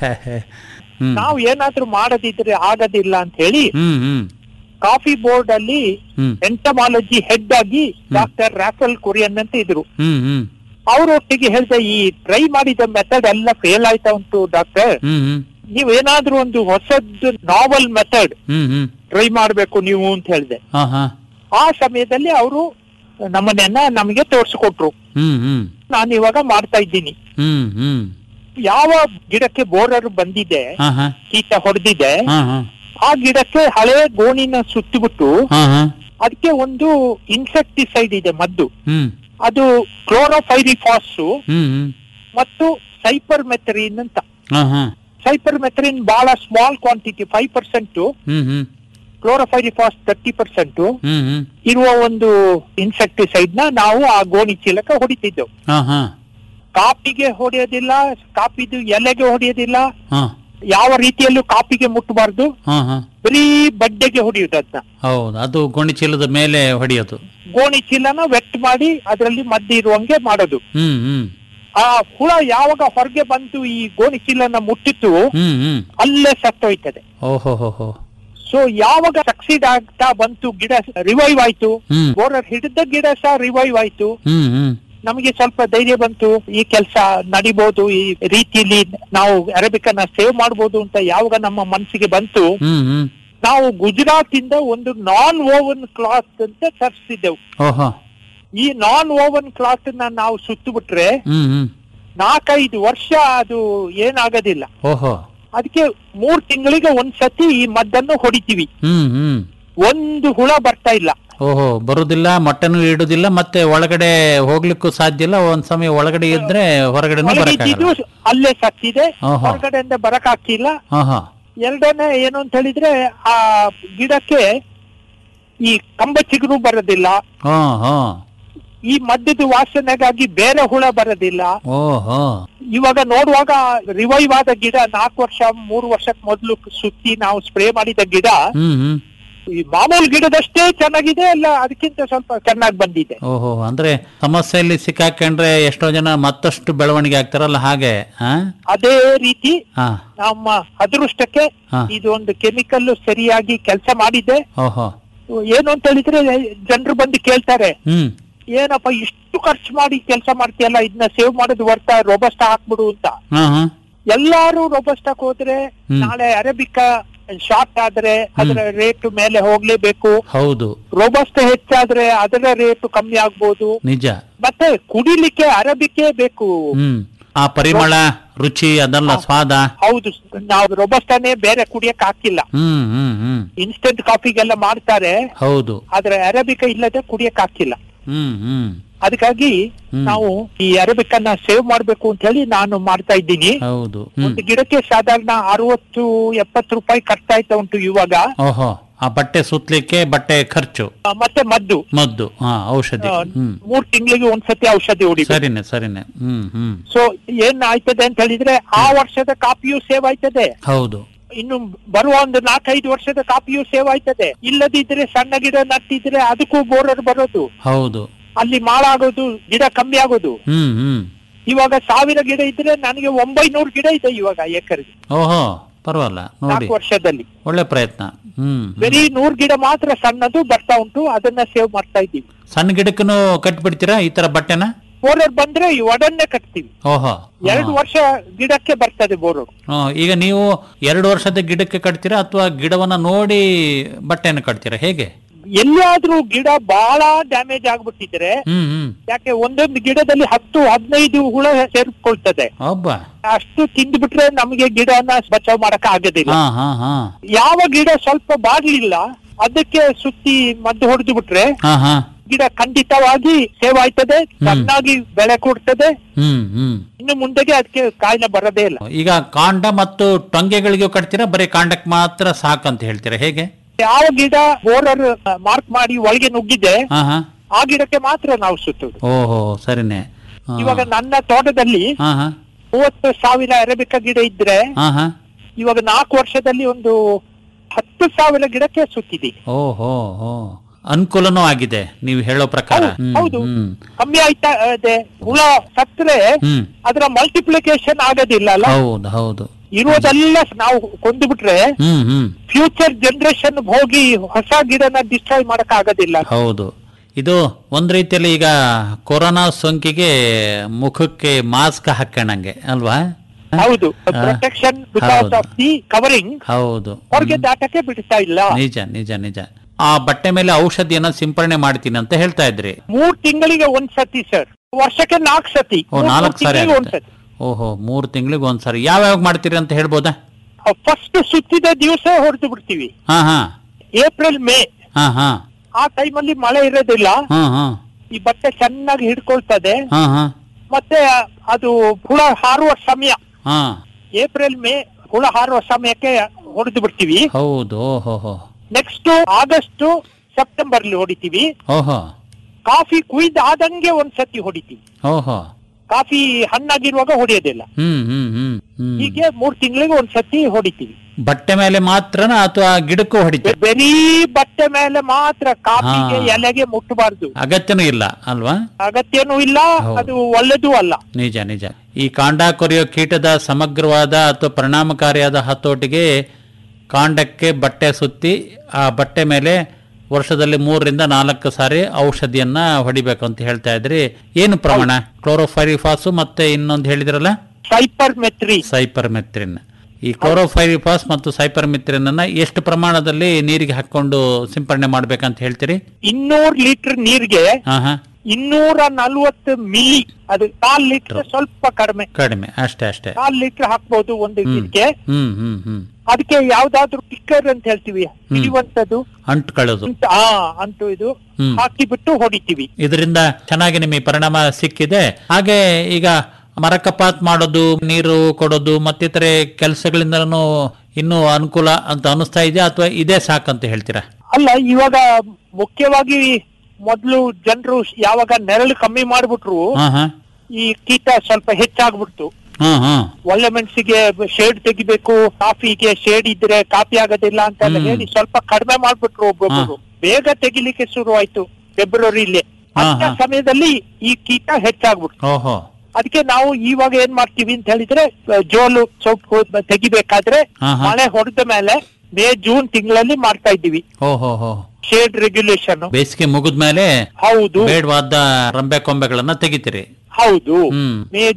ಹ್ಮ್ ನಾವು ಏನಾದ್ರೂ ಮಾಡದಿದ್ರೆ ಆಗೋದಿಲ್ಲ ಅಂತ ಹೇಳಿ ಹ್ಮ್ ಹ್ಮ್ ಕಾಫಿ ಬೋರ್ಡ್ ಅಲ್ಲಿ ಹ್ಮ್ ಎಂಟಮಾಲಜಿ ಹೆಡ್ ಆಗಿ ಡಾಕ್ಟರ್ ರಾಫೆಲ್ ಕುರಿಯನ್ ಅಂತ ಇದ್ರು ಹ್ಮ್ ಹ್ಮ್ ಅವರೊಟ್ಟಿಗೆ ಹೇಳ್ದೆ ಈ ಟ್ರೈ ಮಾಡಿದ ಮೆಥಡ್ ಎಲ್ಲ ಫೇಲ್ ಆಯ್ತಾ ಉಂಟು ಡಾಕ್ಟರ್ ಹ್ಮ್ ಹ್ಮ್ ನೀವ್ ಏನಾದ್ರೂ ಒಂದು ಹೊಸದ್ದು ನಾವಲ್ ಮೆಥಡ್ ಹ್ಮ್ ಹ್ಮ್ ಟ್ರೈ ಮಾಡ್ಬೇಕು ನೀವು ಅಂತ ಹೇಳ್ದೆ ಹಾ ಹಾ ಆ ಸಮಯದಲ್ಲಿ ಅವರು ನಮ್ಮನೆಯನ್ನ ನಮಗೆ ತೋರ್ಸಿಕೊಟ್ರು ಹ್ಮ್ ಹ್ಮ್ ನಾನು ಇವಾಗ ಮಾಡ್ತಾ ಇದ್ದೀನಿ ಹ್ಮ್ ಹ್ಮ್ ಯಾವ ಗಿಡಕ್ಕೆ ಬೋರರ್ ಬಂದಿದೆ ಹಾ ಹಾ ಕೀಟ ಹೊಡೆದಿದೆ ಹಾ ಹಾ ಆ ಗಿಡಕ್ಕೆ ಹಳೆ ಗೋಣಿನ ಸುತ್ತಿಬಿಟ್ಟು ಹಾ ಹಾ ಅದಕ್ಕೆ ಒಂದು ಇನ್ಸೆಕ್ಟಿಸೈಡ್ ಇದೆ ಮದ್ದು ಹ್ಮ್ ಅದು ಕ್ಲೋರೋಫೈರಿಫಾಸ್ ಹ್ಮ್ ಹ್ಮ್ ಮತ್ತು ಸೈಪರ್ ಮೆಥರಿನ್ ಅಂತ ಹಾ ಹಾ ಸೈಪರ್ ಮೆಥರಿನ್ ಬಹಳ ಸ್ಮಾಲ್ ಕ್ವಾಂಟಿಟಿ ಫೈವ್ ಪರ್ಸೆಂಟ್ ಹ್ಮ್ ಹ್ಮ್ ಕ್ಲೋರೋಫೈರಿಫಾಸ್ ತರ್ಟಿ ಪರ್ಸೆಂಟ್ ಹ್ಮ್ ಹ್ಮ್ ಇರುವ ಒಂದು ಇನ್ಸೆಕ್ಟಿಸೈಡ್ ನ ನಾವು ಆ ಗೋಣಿ ಚೀಲಕ್ಕೆ ಹೊಡಿತಿದ್ದೆವು ಹಾ ಹಾ ಕಾಪಿಗೆ ಹೊಡೆಯೋದಿಲ್ಲ ಕಾಪಿದು ಎಲೆಗೆ ಹೊಡೆಯೋದಿಲ್ಲ ಹಾ ಯಾವ ರೀತಿಯಲ್ಲೂ ಕಾಪಿಗೆ ಮುಟ್ಟಬಾರ್ದು ಹಾ ಹಾ ಬರೀ ಬಡ್ಡೆಗೆ ಹೊಡೆಯುದು ಅದನ್ನ ಹೌದು ಅದು ಗೋಣಿ ಚೀಲದ ಮೇಲೆ ಹೊಡೆಯೋದು ಗೋಣಿ ಚೀಲನ ವೆಟ್ ಮಾಡಿ ಅದರಲ್ಲಿ ಮದ್ದು ಇರುವಂಗೆ ಮಾಡೋದು ಹ್ಮ್ ಹ್ಮ್ ಆ ಹುಳ ಯಾವಾಗ ಹೊರಗೆ ಬಂದು ಈ ಗೋಣಿ ಚೀಲನ ಮುಟ್ಟಿತ್ತು ಹ್ಮ್ ಹ್ಮ್ ಅಲ್ಲೇ ಸತ್ತೋಯ್ತದೆ ಓಹೋ ಹೋ ಹೋ ಸೊ ಯಾವಾಗ ಸಕ್ಸೀಡ್ ಆಗ್ತಾ ಬಂತು ಗಿಡ ರಿವೈವ್ ಆಯ್ತು ಹ್ಮ್ ಬೋರರ್ ಹಿಡಿದ ಗಿಡ ಸಹ ರಿವೈವ್ ಆಯ್ತು ಹ್ಮ್ ಹ್ಮ್ ನಮಗೆ ಸ್ವಲ್ಪ ಧೈರ್ಯ ಬಂತು ಈ ಕೆಲಸ ನಡಿಬಹುದು ಈ ರೀತಿಯಲ್ಲಿ ನಾವು ಅರೇಬಿಕನ್ನ ಸೇವ್ ಮಾಡಬಹುದು ಅಂತ ಯಾವಾಗ ನಮ್ಮ ಮನಸ್ಸಿಗೆ ಬಂತು ಹ್ಮ್ ಹ್ಮ್ ನಾವು ಗುಜರಾತ್ ಇಂದ ಒಂದು ನಾನ್ ಓವನ್ ಕ್ಲಾತ್ ಅಂತ ತರಿಸಿದ್ದೆವು ಓಹೋ ಈ ನಾನ್ ಓವನ್ ಕ್ಲಾತ್ ನ ನಾವು ಸುತ್ತು ಬಿಟ್ರೆ ಹ್ಮ್ ಹ್ಮ್ ನಾಲ್ಕೈದು ವರ್ಷ ಅದು ಏನಾಗೋದಿಲ್ಲ ಓಹೋ ಅದಕ್ಕೆ ಮೂರ್ ತಿಂಗಳಿಗೆ ಒಂದ್ಸತಿ ಈ ಮದ್ದನ್ನು ಹೊಡಿತೀವಿ ಹ್ಮ್ ಹ್ಮ್ ಒಂದು ಹುಳ ಬರ್ತಾ ಇಲ್ಲ ಓಹೋ ಬರುದಿಲ್ಲ ಮೊಟ್ಟೆನೂ ಇಡುದಿಲ್ಲ ಮತ್ತೆ ಒಳಗಡೆ ಹೋಗ್ಲಿಕ್ಕೂ ಸಾಧ್ಯ ಇಲ್ಲ ಒಂದ್ ಸಮಯ ಒಳಗಡೆ ಇದ್ರೆ ಹೊರಗಡೆನೂ ಒಳಗಿದ್ದು ಬರಕ್ಕಾಗಲ್ಲ ಅಲ್ಲೇ ಸತ್ತಿದೆ ಆಹಾ. ಹೊರಗಡೆಯಿಂದ ಬರಕ್ ಆಗ್ತಿಲ್ಲ ಹಾ ಹಾ ಎರಡನೇ ಏನು ಅಂತ ಹೇಳಿದ್ರೆ ಆ ಗಿಡಕ್ಕೆ ಈ ಕಂಬ ಚಿಗುರು ಬರೋದಿಲ್ಲ ಹಾ ಹಾ ಈ ಮದ್ದದ ವಾಸನೆಗಾಗಿ ಬೇರೆ ಹುಳ ಬರೋದಿಲ್ಲ ಓಹೋ ಇವಾಗ ನೋಡುವಾಗ ರಿವೈವ್ ಆದ ಗಿಡ ನಾಲ್ಕು ವರ್ಷ ಮೂರು ವರ್ಷಕ್ಕೆ ಮೊದಲು ಸುತ್ತಿ ನಾವು ಸ್ಪ್ರೇ ಮಾಡಿದ ಗಿಡ ಹ್ಮ್ ಹ್ಮ್ ಈ ಮಾಮೂಲು ಗಿಡದಷ್ಟೇ ಚೆನ್ನಾಗಿದೆ ಅಲ್ಲ ಅದಕ್ಕಿಂತ ಸ್ವಲ್ಪ ಚೆನ್ನಾಗಿ ಬಂದಿದೆ ಓಹೋ ಅಂದ್ರೆ ಸಮಸ್ಯೆಯಲ್ಲಿ ಸಿಕ್ಕಾಕೊಂಡ್ರೆ ಎಷ್ಟೋ ಜನ ಮತ್ತಷ್ಟು ಬೆಳವಣಿಗೆ ಆಗ್ತಾರಲ್ಲ ಹಾಗೆ ಹಾ ಅದೇ ರೀತಿ ಹಾ ನಮ್ಮ ಅದೃಷ್ಟಕ್ಕೆ ಹಾ. ಇದು ಒಂದು ಕೆಮಿಕಲ್ ಸರಿಯಾಗಿ ಕೆಲಸ ಮಾಡಿದೆ ಓಹೋ ಏನು ಅಂತ ಹೇಳಿದ್ರೆ ಜನರು ಬಂದು ಕೇಳ್ತಾರೆ ಹ್ಮ್ ಏನಪ್ಪ ಇಷ್ಟು ಖರ್ಚು ಮಾಡಿ ಕೆಲಸ ಮಾಡ್ತೀಯಲ್ಲ ಇದನ್ನ ಸೇವ್ ಮಾಡೋದು ವರ್ತ ರೋಬಸ್ಟ ಹಾಕ್ಬಿಡು ಅಂತ ಹಾ ಹಾ ಎಲ್ಲಾರು ರೋಬಸ್ಟಾಕ್ ಹೋದ್ರೆ ನಾಳೆ ಅರೇಬಿಕಾ ಶಾರ್ಟ್ ಆದ್ರೆ ಅದರ ರೇಟ್ ಮೇಲೆ ಹೋಗ್ಲೇಬೇಕು ಹೌದು ರೋಬಸ್ಟ್ ಹೆಚ್ಚಾದ್ರೆ ಅದರ ರೇಟ್ ಕಮ್ಮಿ ಆಗ್ಬೋದು ನಿಜ ಮತ್ತೆ ಕುಡಿಲಿಕ್ಕೆ ಅರಬಿಕೆ ಬೇಕು ಹ್ಮ್ ಆ ಪರಿಮಳ ರುಚಿ ಅದೆಲ್ಲ ಸ್ವಾದ ಹೌದು ನಾವು ರೋಬಸ್ಟಾನೇ ಬೇರೆ ಕುಡಿಯಕ್ ಹಾಕಿಲ್ಲ ಹ್ಮ್ ಹ್ಮ್ ಹ್ಮ್ ಇನ್ಸ್ಟೆಂಟ್ ಕಾಫಿಗೆಲ್ಲ ಮಾಡ್ತಾರೆ ಹೌದು ಆದ್ರೆ ಅರೇಬಿಕಾ ಇಲ್ಲದೆ ಕುಡಿಯಕ್ ಹಾಕಿಲ್ಲ ಹ್ಮ್ ಹ್ಮ್ ಅದಕ್ಕಾಗಿ ನಾವು ಈ ಅರೇಬಿಕನ್ನ ಸೇವ್ ಮಾಡ್ಬೇಕು ಅಂತ ಹೇಳಿ ನಾನು ಮಾಡ್ತಾ ಇದ್ದೀನಿ ಹೌದು ಹ್ಮ್ ಒಂದು ಗಿಡಕ್ಕೆ ಸಾಧಾರಣ ಅರವತ್ತು ಎಪ್ಪತ್ತು ರೂಪಾಯಿ ಖರ್ಚಾಯ್ತಾ ಉಂಟು ಇವಾಗ ಓಹೋ ಆ ಬಟ್ಟೆ ಸುತ್ತಲಿಕ್ಕೆ ಬಟ್ಟೆ ಖರ್ಚು ಆ, ಮತ್ತೆ ಮದ್ದು ಮದ್ದು ಹಾ ಔಷಧಿ ಆ, ಹ್ಮ್ ಮೂರ್ ತಿಂಗಳಿಗೆ ಒಂದ್ಸತಿ ಔಷಧಿ ಹೊಡಿಬೇಕು ಸರಿನೆ ಸರಿನೆ ಹ್ಮ್ ಹ್ಮ್ ಸೊ ಏನ್ ಆಯ್ತದೆ ಅಂತ ಹೇಳಿದ್ರೆ ಆ ವರ್ಷದ ಕಾಪಿಯು ಸೇವ್ ಆಯ್ತದೆ ಹೌದು ಇನ್ನು ಬರುವ ಒಂದು ನಾಲ್ಕೈದು ವರ್ಷದ ಕಾಪಿಯು ಸೇವ್ ಆಯ್ತದೆ ಇಲ್ಲದಿದ್ರೆ ಸಣ್ಣ ಗಿಡ ನಟ್ಟಿದ್ರೆ ಅದಕ್ಕೂ ಬೋರರ್ ಬರೋದು ಹೌದು ಅಲ್ಲಿ ಮಾಳಾಗೋದು ಗಿಡ ಕಮ್ಮಿ ಆಗೋದು ಹ್ಮ್ ಹ್ಮ್ ಇವಾಗ ಸಾವಿರ ಗಿಡ ಇದ್ರೆ ನನಗೆ ಒಂಬೈನೂರು ಗಿಡ ಇದೆ ಇವಾಗ ಎಕರೆಗೆ ಓಹೋ ಪರವಾಗಿಲ್ಲ ನೋಡಿ ನಾಲ್ಕು ವರ್ಷದಲ್ಲಿ ಒಳ್ಳೆ ಪ್ರಯತ್ನ ಹ್ಮ್ ಹ್ಮ್. ಬರೀ ನೂರ್ ಗಿಡ ಮಾತ್ರ ಸಣ್ಣದು ಬರ್ತಾ ಉಂಟು ಅದನ್ನ ಸೇವ್ ಮಾಡ್ತಾ ಇದ್ದೀವಿ ಸಣ್ಣ ಗಿಡಕ್ಕೂ ಕಟ್ಬಿಡ್ತೀರಾ ಈ ತರ ಬಟ್ಟೆನ ಬೋರರ್ ಬಂದ್ರೆ ಒಡನ್ನೇ ಕಟ್ತೀವಿ ಓಹೋ ಎರಡು ವರ್ಷ ಗಿಡಕ್ಕೆ ಬರ್ತದೆ ಬೋರರ್ ಹಾ, ಈಗ ನೀವು ಎರಡು ವರ್ಷದ ಗಿಡಕ್ಕೆ ಕಟ್ತೀರಾ ಅಥವಾ ಗಿಡವನ್ನ ನೋಡಿ ಬಟ್ಟೆಯನ್ನು ಕಟ್ತೀರಾ ಹೇಗೆ ಎಲ್ಲಿಯಾದ್ರೂ ಗಿಡ ಬಹಳ ಡ್ಯಾಮೇಜ್ ಆಗ್ಬಿಟ್ಟಿದ್ರೆ ಹ್ಮ್ ಹ್ಮ್ ಯಾಕೆ ಒಂದೊಂದು ಗಿಡದಲ್ಲಿ ಹತ್ತು ಹದಿನೈದು ಹುಳ ಸೇರ್ಕೊಳ್ತದೆ ಒಬ್ಬ ಅಷ್ಟು ತಿಂದ್ಬಿಟ್ರೆ ನಮಗೆ ಗಿಡನ ಬಚಾವ್ ಮಾಡಕ್ ಆಗೋದಿಲ್ಲ ಹಾ ಹಾ ಹಾ ಯಾವ ಗಿಡ ಸ್ವಲ್ಪ ಬಾಗ್ಲಿಲ್ಲ ಅದಕ್ಕೆ ಸುತ್ತಿ ಮದ್ದು ಹೊಡೆದು ಬಿಟ್ರೆ ಹಾ ಹಾ ಗಿಡ ಖಂಡಿತವಾಗಿ ಸೇವ್ ಆಯ್ತದೆ ಚೆನ್ನಾಗಿ ಬೆಳೆ ಕೊಡ್ತದೆ ಹ್ಮ್ ಹ್ಮ್ ಇನ್ನು ಮುಂದೆಗೆ ಅದಕ್ಕೆ ಕಾಯಿಲೆ ಬರೋದೇ ಇಲ್ಲ ಈಗ ಕಾಂಡ ಮತ್ತು ಟೊಂಗೆಗಳಿಗೂ ಕಟ್ತೀರಾ ಬರೀ ಕಾಂಡಕ್ಕೆ ಮಾತ್ರ ಸಾಕಂತ ಹೇಳ್ತೀರಾ ಹೇಗೆ ಯಾವ ಗಿಡ ಬೋರರ್ ಮಾರ್ಕ್ ಮಾಡಿ ಒಳಗೆ ನುಗ್ಗಿದೆ ಹಾ ಹಾ ಆ ಗಿಡಕ್ಕೆ ಮಾತ್ರ ನಾವು ಸುತ್ತೋದು ಓಹೋ ಸರಿನೆ ಹಾ. ಇವಾಗ ನನ್ನ ತೋಟದಲ್ಲಿ ಹಾ ಹಾ ಮೂವತ್ತು ಸಾವಿರ ಅರೇಬಿಕಾ ಗಿಡ ಇದ್ರೆ ಹಾ ಹಾ ಇವಾಗ ನಾಲ್ಕು ವರ್ಷದಲ್ಲಿ ಒಂದು ಹತ್ತು ಸಾವಿರ ಗಿಡಕ್ಕೆ ಸುತ್ತಿದ್ದೀನಿ ಓಹೋ ಹೋ ಅನುಕೂಲನೂ ಆಗಿದೆ ನೀವು ಹೇಳೋ ಪ್ರಕಾರ ಹೌದು, ಹ್ಮ್, ಹೌದು. ಹ್ಮ್ ಕಮ್ಮಿ ಆಯ್ತಾ ಇದೆ ಹುಳ ಸತ್ರೆ ಹ್ಮ್ ಅದರ ಮಲ್ಟಿಪ್ಲಿಕೇಶನ್ ಆಗೋದಿಲ್ಲ ಅಲ್ಲ ಹೌದು ಹೌದು ಇರೋದೆಲ್ಲ ನಾವು ಕೊಂದು ಬಿಟ್ರೆ ಹ್ಮ್ ಹ್ಮ್ ಫ್ಯೂಚರ್ ಜನರೇಷನ್ ಹೋಗಿ ಹೊಸ ಗಿಡನ ಡಿಸ್ಟ್ರಾಯ್ ಮಾಡಕ್ ಆಗೋದಿಲ್ಲ ಹೌದು ಇದು ಒಂದ್ ರೀತಿಯಲ್ಲಿ ಈಗ ಕೊರೋನಾ ಸೋಂಕಿಗೆ ಮುಖಕ್ಕೆ ಮಾಸ್ಕ್ ಹಾಕೋಣಂಗೆ ಅಲ್ವಾ ಹೌದು ಆ, ಪ್ರೊಟೆಕ್ಷನ್ ಬಿಕಾಸ್ ಹೌದು. ಆಫ್ ದಿ ಕವರಿಂಗ್ ಹೌದು ಹೊರಗೆ ದಾಟಕ್ಕೆ ಬಿಡ್ತಾ ಇಲ್ಲ ನಿಜ ನಿಜ ನಿಜ ಆ ಬಟ್ಟೆ ಮೇಲೆ ಔಷಧಿಯನ್ನ ಸಿಂಪರಣೆ ಮಾಡ್ತೀನಿ ಅಂತ ಹೇಳ್ತಾ ಇದ್ರಿ ಮೂರ್ ತಿಂಗಳಿಗೆ ಒಂದ್ ಸತಿ ಸರ್ ವರ್ಷಕ್ಕೆ ನಾಲ್ಕು ಸತಿ ಓ ಮೂರ್ ನಾಲ್ಕು ಸಾರಿ ತಿಂಗಳಿಗೆ ಒಂದ್ ಆಗುತ್ತೆ. ಓಹೋ ಮೂರು ತಿಂಗಳಿಗೆ ಒಂದ್ಸರಿ ಯಾವ್ಯಾವ ಮಾಡ್ತೀರಿ ಅಂತ ಹೇಳ್ಬೋದಾ ಫಸ್ಟ್ ಸುತ್ತಿದ ದಿವಸ ಹೊಡೆದು ಬಿಡ್ತೀವಿ ಹಾ ಹಾ ಏಪ್ರಿಲ್ ಮೇ ಹಾ ಹಾ ಆ ಟೈಮಲ್ಲಿ ಮಳೆ ಇರೋದಿಲ್ಲ ಹಾ ಹಾ ಈ ಬಟ್ಟೆ ಚೆನ್ನಾಗಿ ಹಿಡ್ಕೊಳ್ತದೆ ಹಾ ಹಾ ಮತ್ತೆ ಅದು ಹುಳ ಹಾರುವ ಸಮಯ ಹಾ ಏಪ್ರಿಲ್ ಮೇ ಹುಳ ಹಾರುವ ಸಮಯಕ್ಕೆ ಹೊಡೆದು ಬಿಡ್ತೀವಿ ಹೌದು ಓಹೋ ಹೋ ನೆಕ್ಸ್ಟ್ ಆಗಸ್ಟ್ ಸೆಪ್ಟೆಂಬರ್ ಅಲ್ಲಿ ಹೊಡಿತೀವಿ ಓಹೋ ಕಾಫಿ ಕುಯ್ದಾದಂಗೆ ಒಂದ್ಸತಿ ಹೊಡಿತೀವಿ ಓಹೋ ಕಾಫಿ ಹಣ್ಣಾಗಿರುವಾಗ ಹೊಡೆಯೋದಿಲ್ಲ ಹ್ಮ್ ಹ್ಮ್ ಹ್ಮ್ ಹ್ಮ್ ಹೀಗೆ ಮೂರ್ ತಿಂಗಳಿಗೆ ಒಂದ್ಸತಿ ಹೊಡಿತೀವಿ ಬಟ್ಟೆ ಮೇಲೆ ಮಾತ್ರನ ಅಥವಾ ಗಿಡಕ್ಕೂ ಹೊಡಿತೀರಿ ಬರೀ ಬಟ್ಟೆ ಮೇಲೆ ಮಾತ್ರ ಕಾಫಿಗೆ ಹಾ. ಎಲೆಗೆ ಮುಟ್ಟಬಾರ್ದು ಅಗತ್ಯನೂ ಇಲ್ಲ ಅಲ್ವಾ ಅಗತ್ಯನೂ ಇಲ್ಲ ಹೌದು. ಅದು ಒಳ್ಳೇದೂ ಅಲ್ಲ ನಿಜ ನಿಜ ಈ ಕಾಂಡ ಕೊರೆಯೋ ಕೀಟದ ಸಮಗ್ರವಾದ ಅಥವಾ ಪರಿಣಾಮಕಾರಿಯಾದ ಹತೋಟಿಗೆ ಕಾಂಡಕ್ಕೆ ಬಟ್ಟೆ ಸುತ್ತಿ ಆ ಬಟ್ಟೆ ಮೇಲೆ ವರ್ಷದಲ್ಲಿ ಮೂರರಿಂದ ನಾಲ್ಕು ಸಾರಿ ಔಷಧಿಯನ್ನ ಹೊಡಿಬೇಕು ಅಂತ ಹೇಳ್ತಾ ಇದ್ರಿ ಏನು ಪ್ರಮಾಣ ಕ್ಲೋರೋಫೈರಿಫಾಸು ಮತ್ತೆ ಇನ್ನೊಂದು ಹೇಳಿದ್ರಲ್ಲ ಸೈಪರ್ ಮೆತ್ರಿ ಸೈಪರ್ ಮೆತ್ರಿನ್ ಈ ಕ್ಲೋರೋಫೈರಿಫಾಸ್ ಮತ್ತು ಸೈಪರ್ ಮೆತ್ರಿನ್ ಅನ್ನ ಎಷ್ಟು ಪ್ರಮಾಣದಲ್ಲಿ ನೀರಿಗೆ ಹಾಕೊಂಡು ಸಿಂಪರಣೆ ಮಾಡ್ಬೇಕಂತ ಹೇಳ್ತೀರಿ ಇನ್ನೂರ್ ಲೀಟರ್ ನೀರ್ಗೆ ಹಾ ಹಾ ಇನ್ನೂರ ನಲ್ವತ್ತು ಮಿಲಿ ಅದು ಕಾಲ್ ಲೀಟರ್ ಸ್ವಲ್ಪ ಕಡಿಮೆ ಕಡಿಮೆ ಅಷ್ಟೇ ಅಷ್ಟೇ ಕಾಲ್ ಲೀಟರ್ ಹಾಕ್ಬೋದು ಒಂದು ಹ್ಮ್ ಇದಕ್ಕೆ ಹ್ಮ್ ಹ್ಮ್ ಹ್ಮ್ ಅದಕ್ಕೆ ಯಾವ್ದಾದ್ರು ಟಿಕ್ಕರ್ ಅಂತ ಹೇಳ್ತೀವಿ ಹಿಡಿಯುವಂತದ್ದು ಅಂಟ್ಕೊಳ್ಳೋದು ಅಂತ ಆ ಅಂತೂ ಇದು ಹ್ಮ್. ಹಾಕಿಬಿಟ್ಟು ಹೊಡಿತೀವಿ ಇದರಿಂದ ಚೆನ್ನಾಗಿ ನಿಮಗೆ ಪರಿಣಾಮ ಸಿಕ್ಕಿದೆ ಹಾಗೆ ಈಗ ಮರಕಪಾತ್ ಮಾಡೋದು ನೀರು ಕೊಡೋದು ಮತ್ತಿತರೆ ಕೆಲಸಗಳಿಂದನೂ ಇನ್ನೂ ಅನುಕೂಲ ಅಂತ ಅನಿಸ್ತಾ ಇದೆಯಾ ಅಥವಾ ಇದೇ ಸಾಕಂತ ಹೇಳ್ತೀರಾ ಅಲ್ಲ ಇವಾಗ ಮುಖ್ಯವಾಗಿ ಮೊದ್ಲು ಜನರು ಯಾವಾಗ ನೆರಳು ಕಮ್ಮಿ ಮಾಡ್ಬಿಟ್ರು ಹಾ ಹಾ ಈ ಕೀಟ ಸ್ವಲ್ಪ ಹೆಚ್ಚಾಗ್ಬಿಡ್ತು ಹಾ ಹಾ ಒಳ್ಳೆ ಮೆಣಸಿಗೆ ಶೇಡ್ ತೆಗಿಬೇಕು ಕಾಫಿಗೆ ಶೇಡ್ ಇದ್ರೆ ಕಾಫಿ ಆಗೋದಿಲ್ಲ ಅಂತ ಎಲ್ಲ ಹ್ಮ್. ಹೇಳಿ ಸ್ವಲ್ಪ ಕಡಿಮೆ ಮಾಡ್ಬಿಟ್ರು ಒಬ್ಬೊಬ್ಬರು ಬೇಗ ತೆಗಿಲಿಕ್ಕೆ ಶುರು ಆಯ್ತು ಫೆಬ್ರವರಿಲಿ ಹಾ, ಅಂತ ಹಾ. ಸಮಯದಲ್ಲಿ ಈ ಕೀಟ ಹೆಚ್ಚಾಗ್ಬಿಡ್ತು ಓಹೋ ಅದಕ್ಕೆ ನಾವು ಇವಾಗ ಏನ್ ಮಾಡ್ತೀವಿ ಅಂತ ಹೇಳಿದ್ರೆ ಅಹ್, ಜೋಲು ಸೊಪ್ಪು ತೆಗಿಬೇಕಾದ್ರೆ ಹಾ, ಹಾ. ಮಳೆ ಹೊಡೆದ ಮೇಲೆ ಮೇ ಜೂನ್ ತಿಂಗಳಲ್ಲಿ ಮಾಡ್ತಾ ಇದ್ದೀವಿ ಓಹೋ ಹೋ ಶೇಡ್ ರೆಗ್ಯುಲೇಷನ್ ಬೇಸಿಗೆ ಮುಗಿದ್ಮೇಲೆ ಹೌದು ಬೇಡವಾದ ರಂಬೆ ಕೊಂಬೆಗಳನ್ನ ತೆಗಿತೀರಿ ಹೌದು ಹ್ಮ್ ಮೇ ಜೂನ್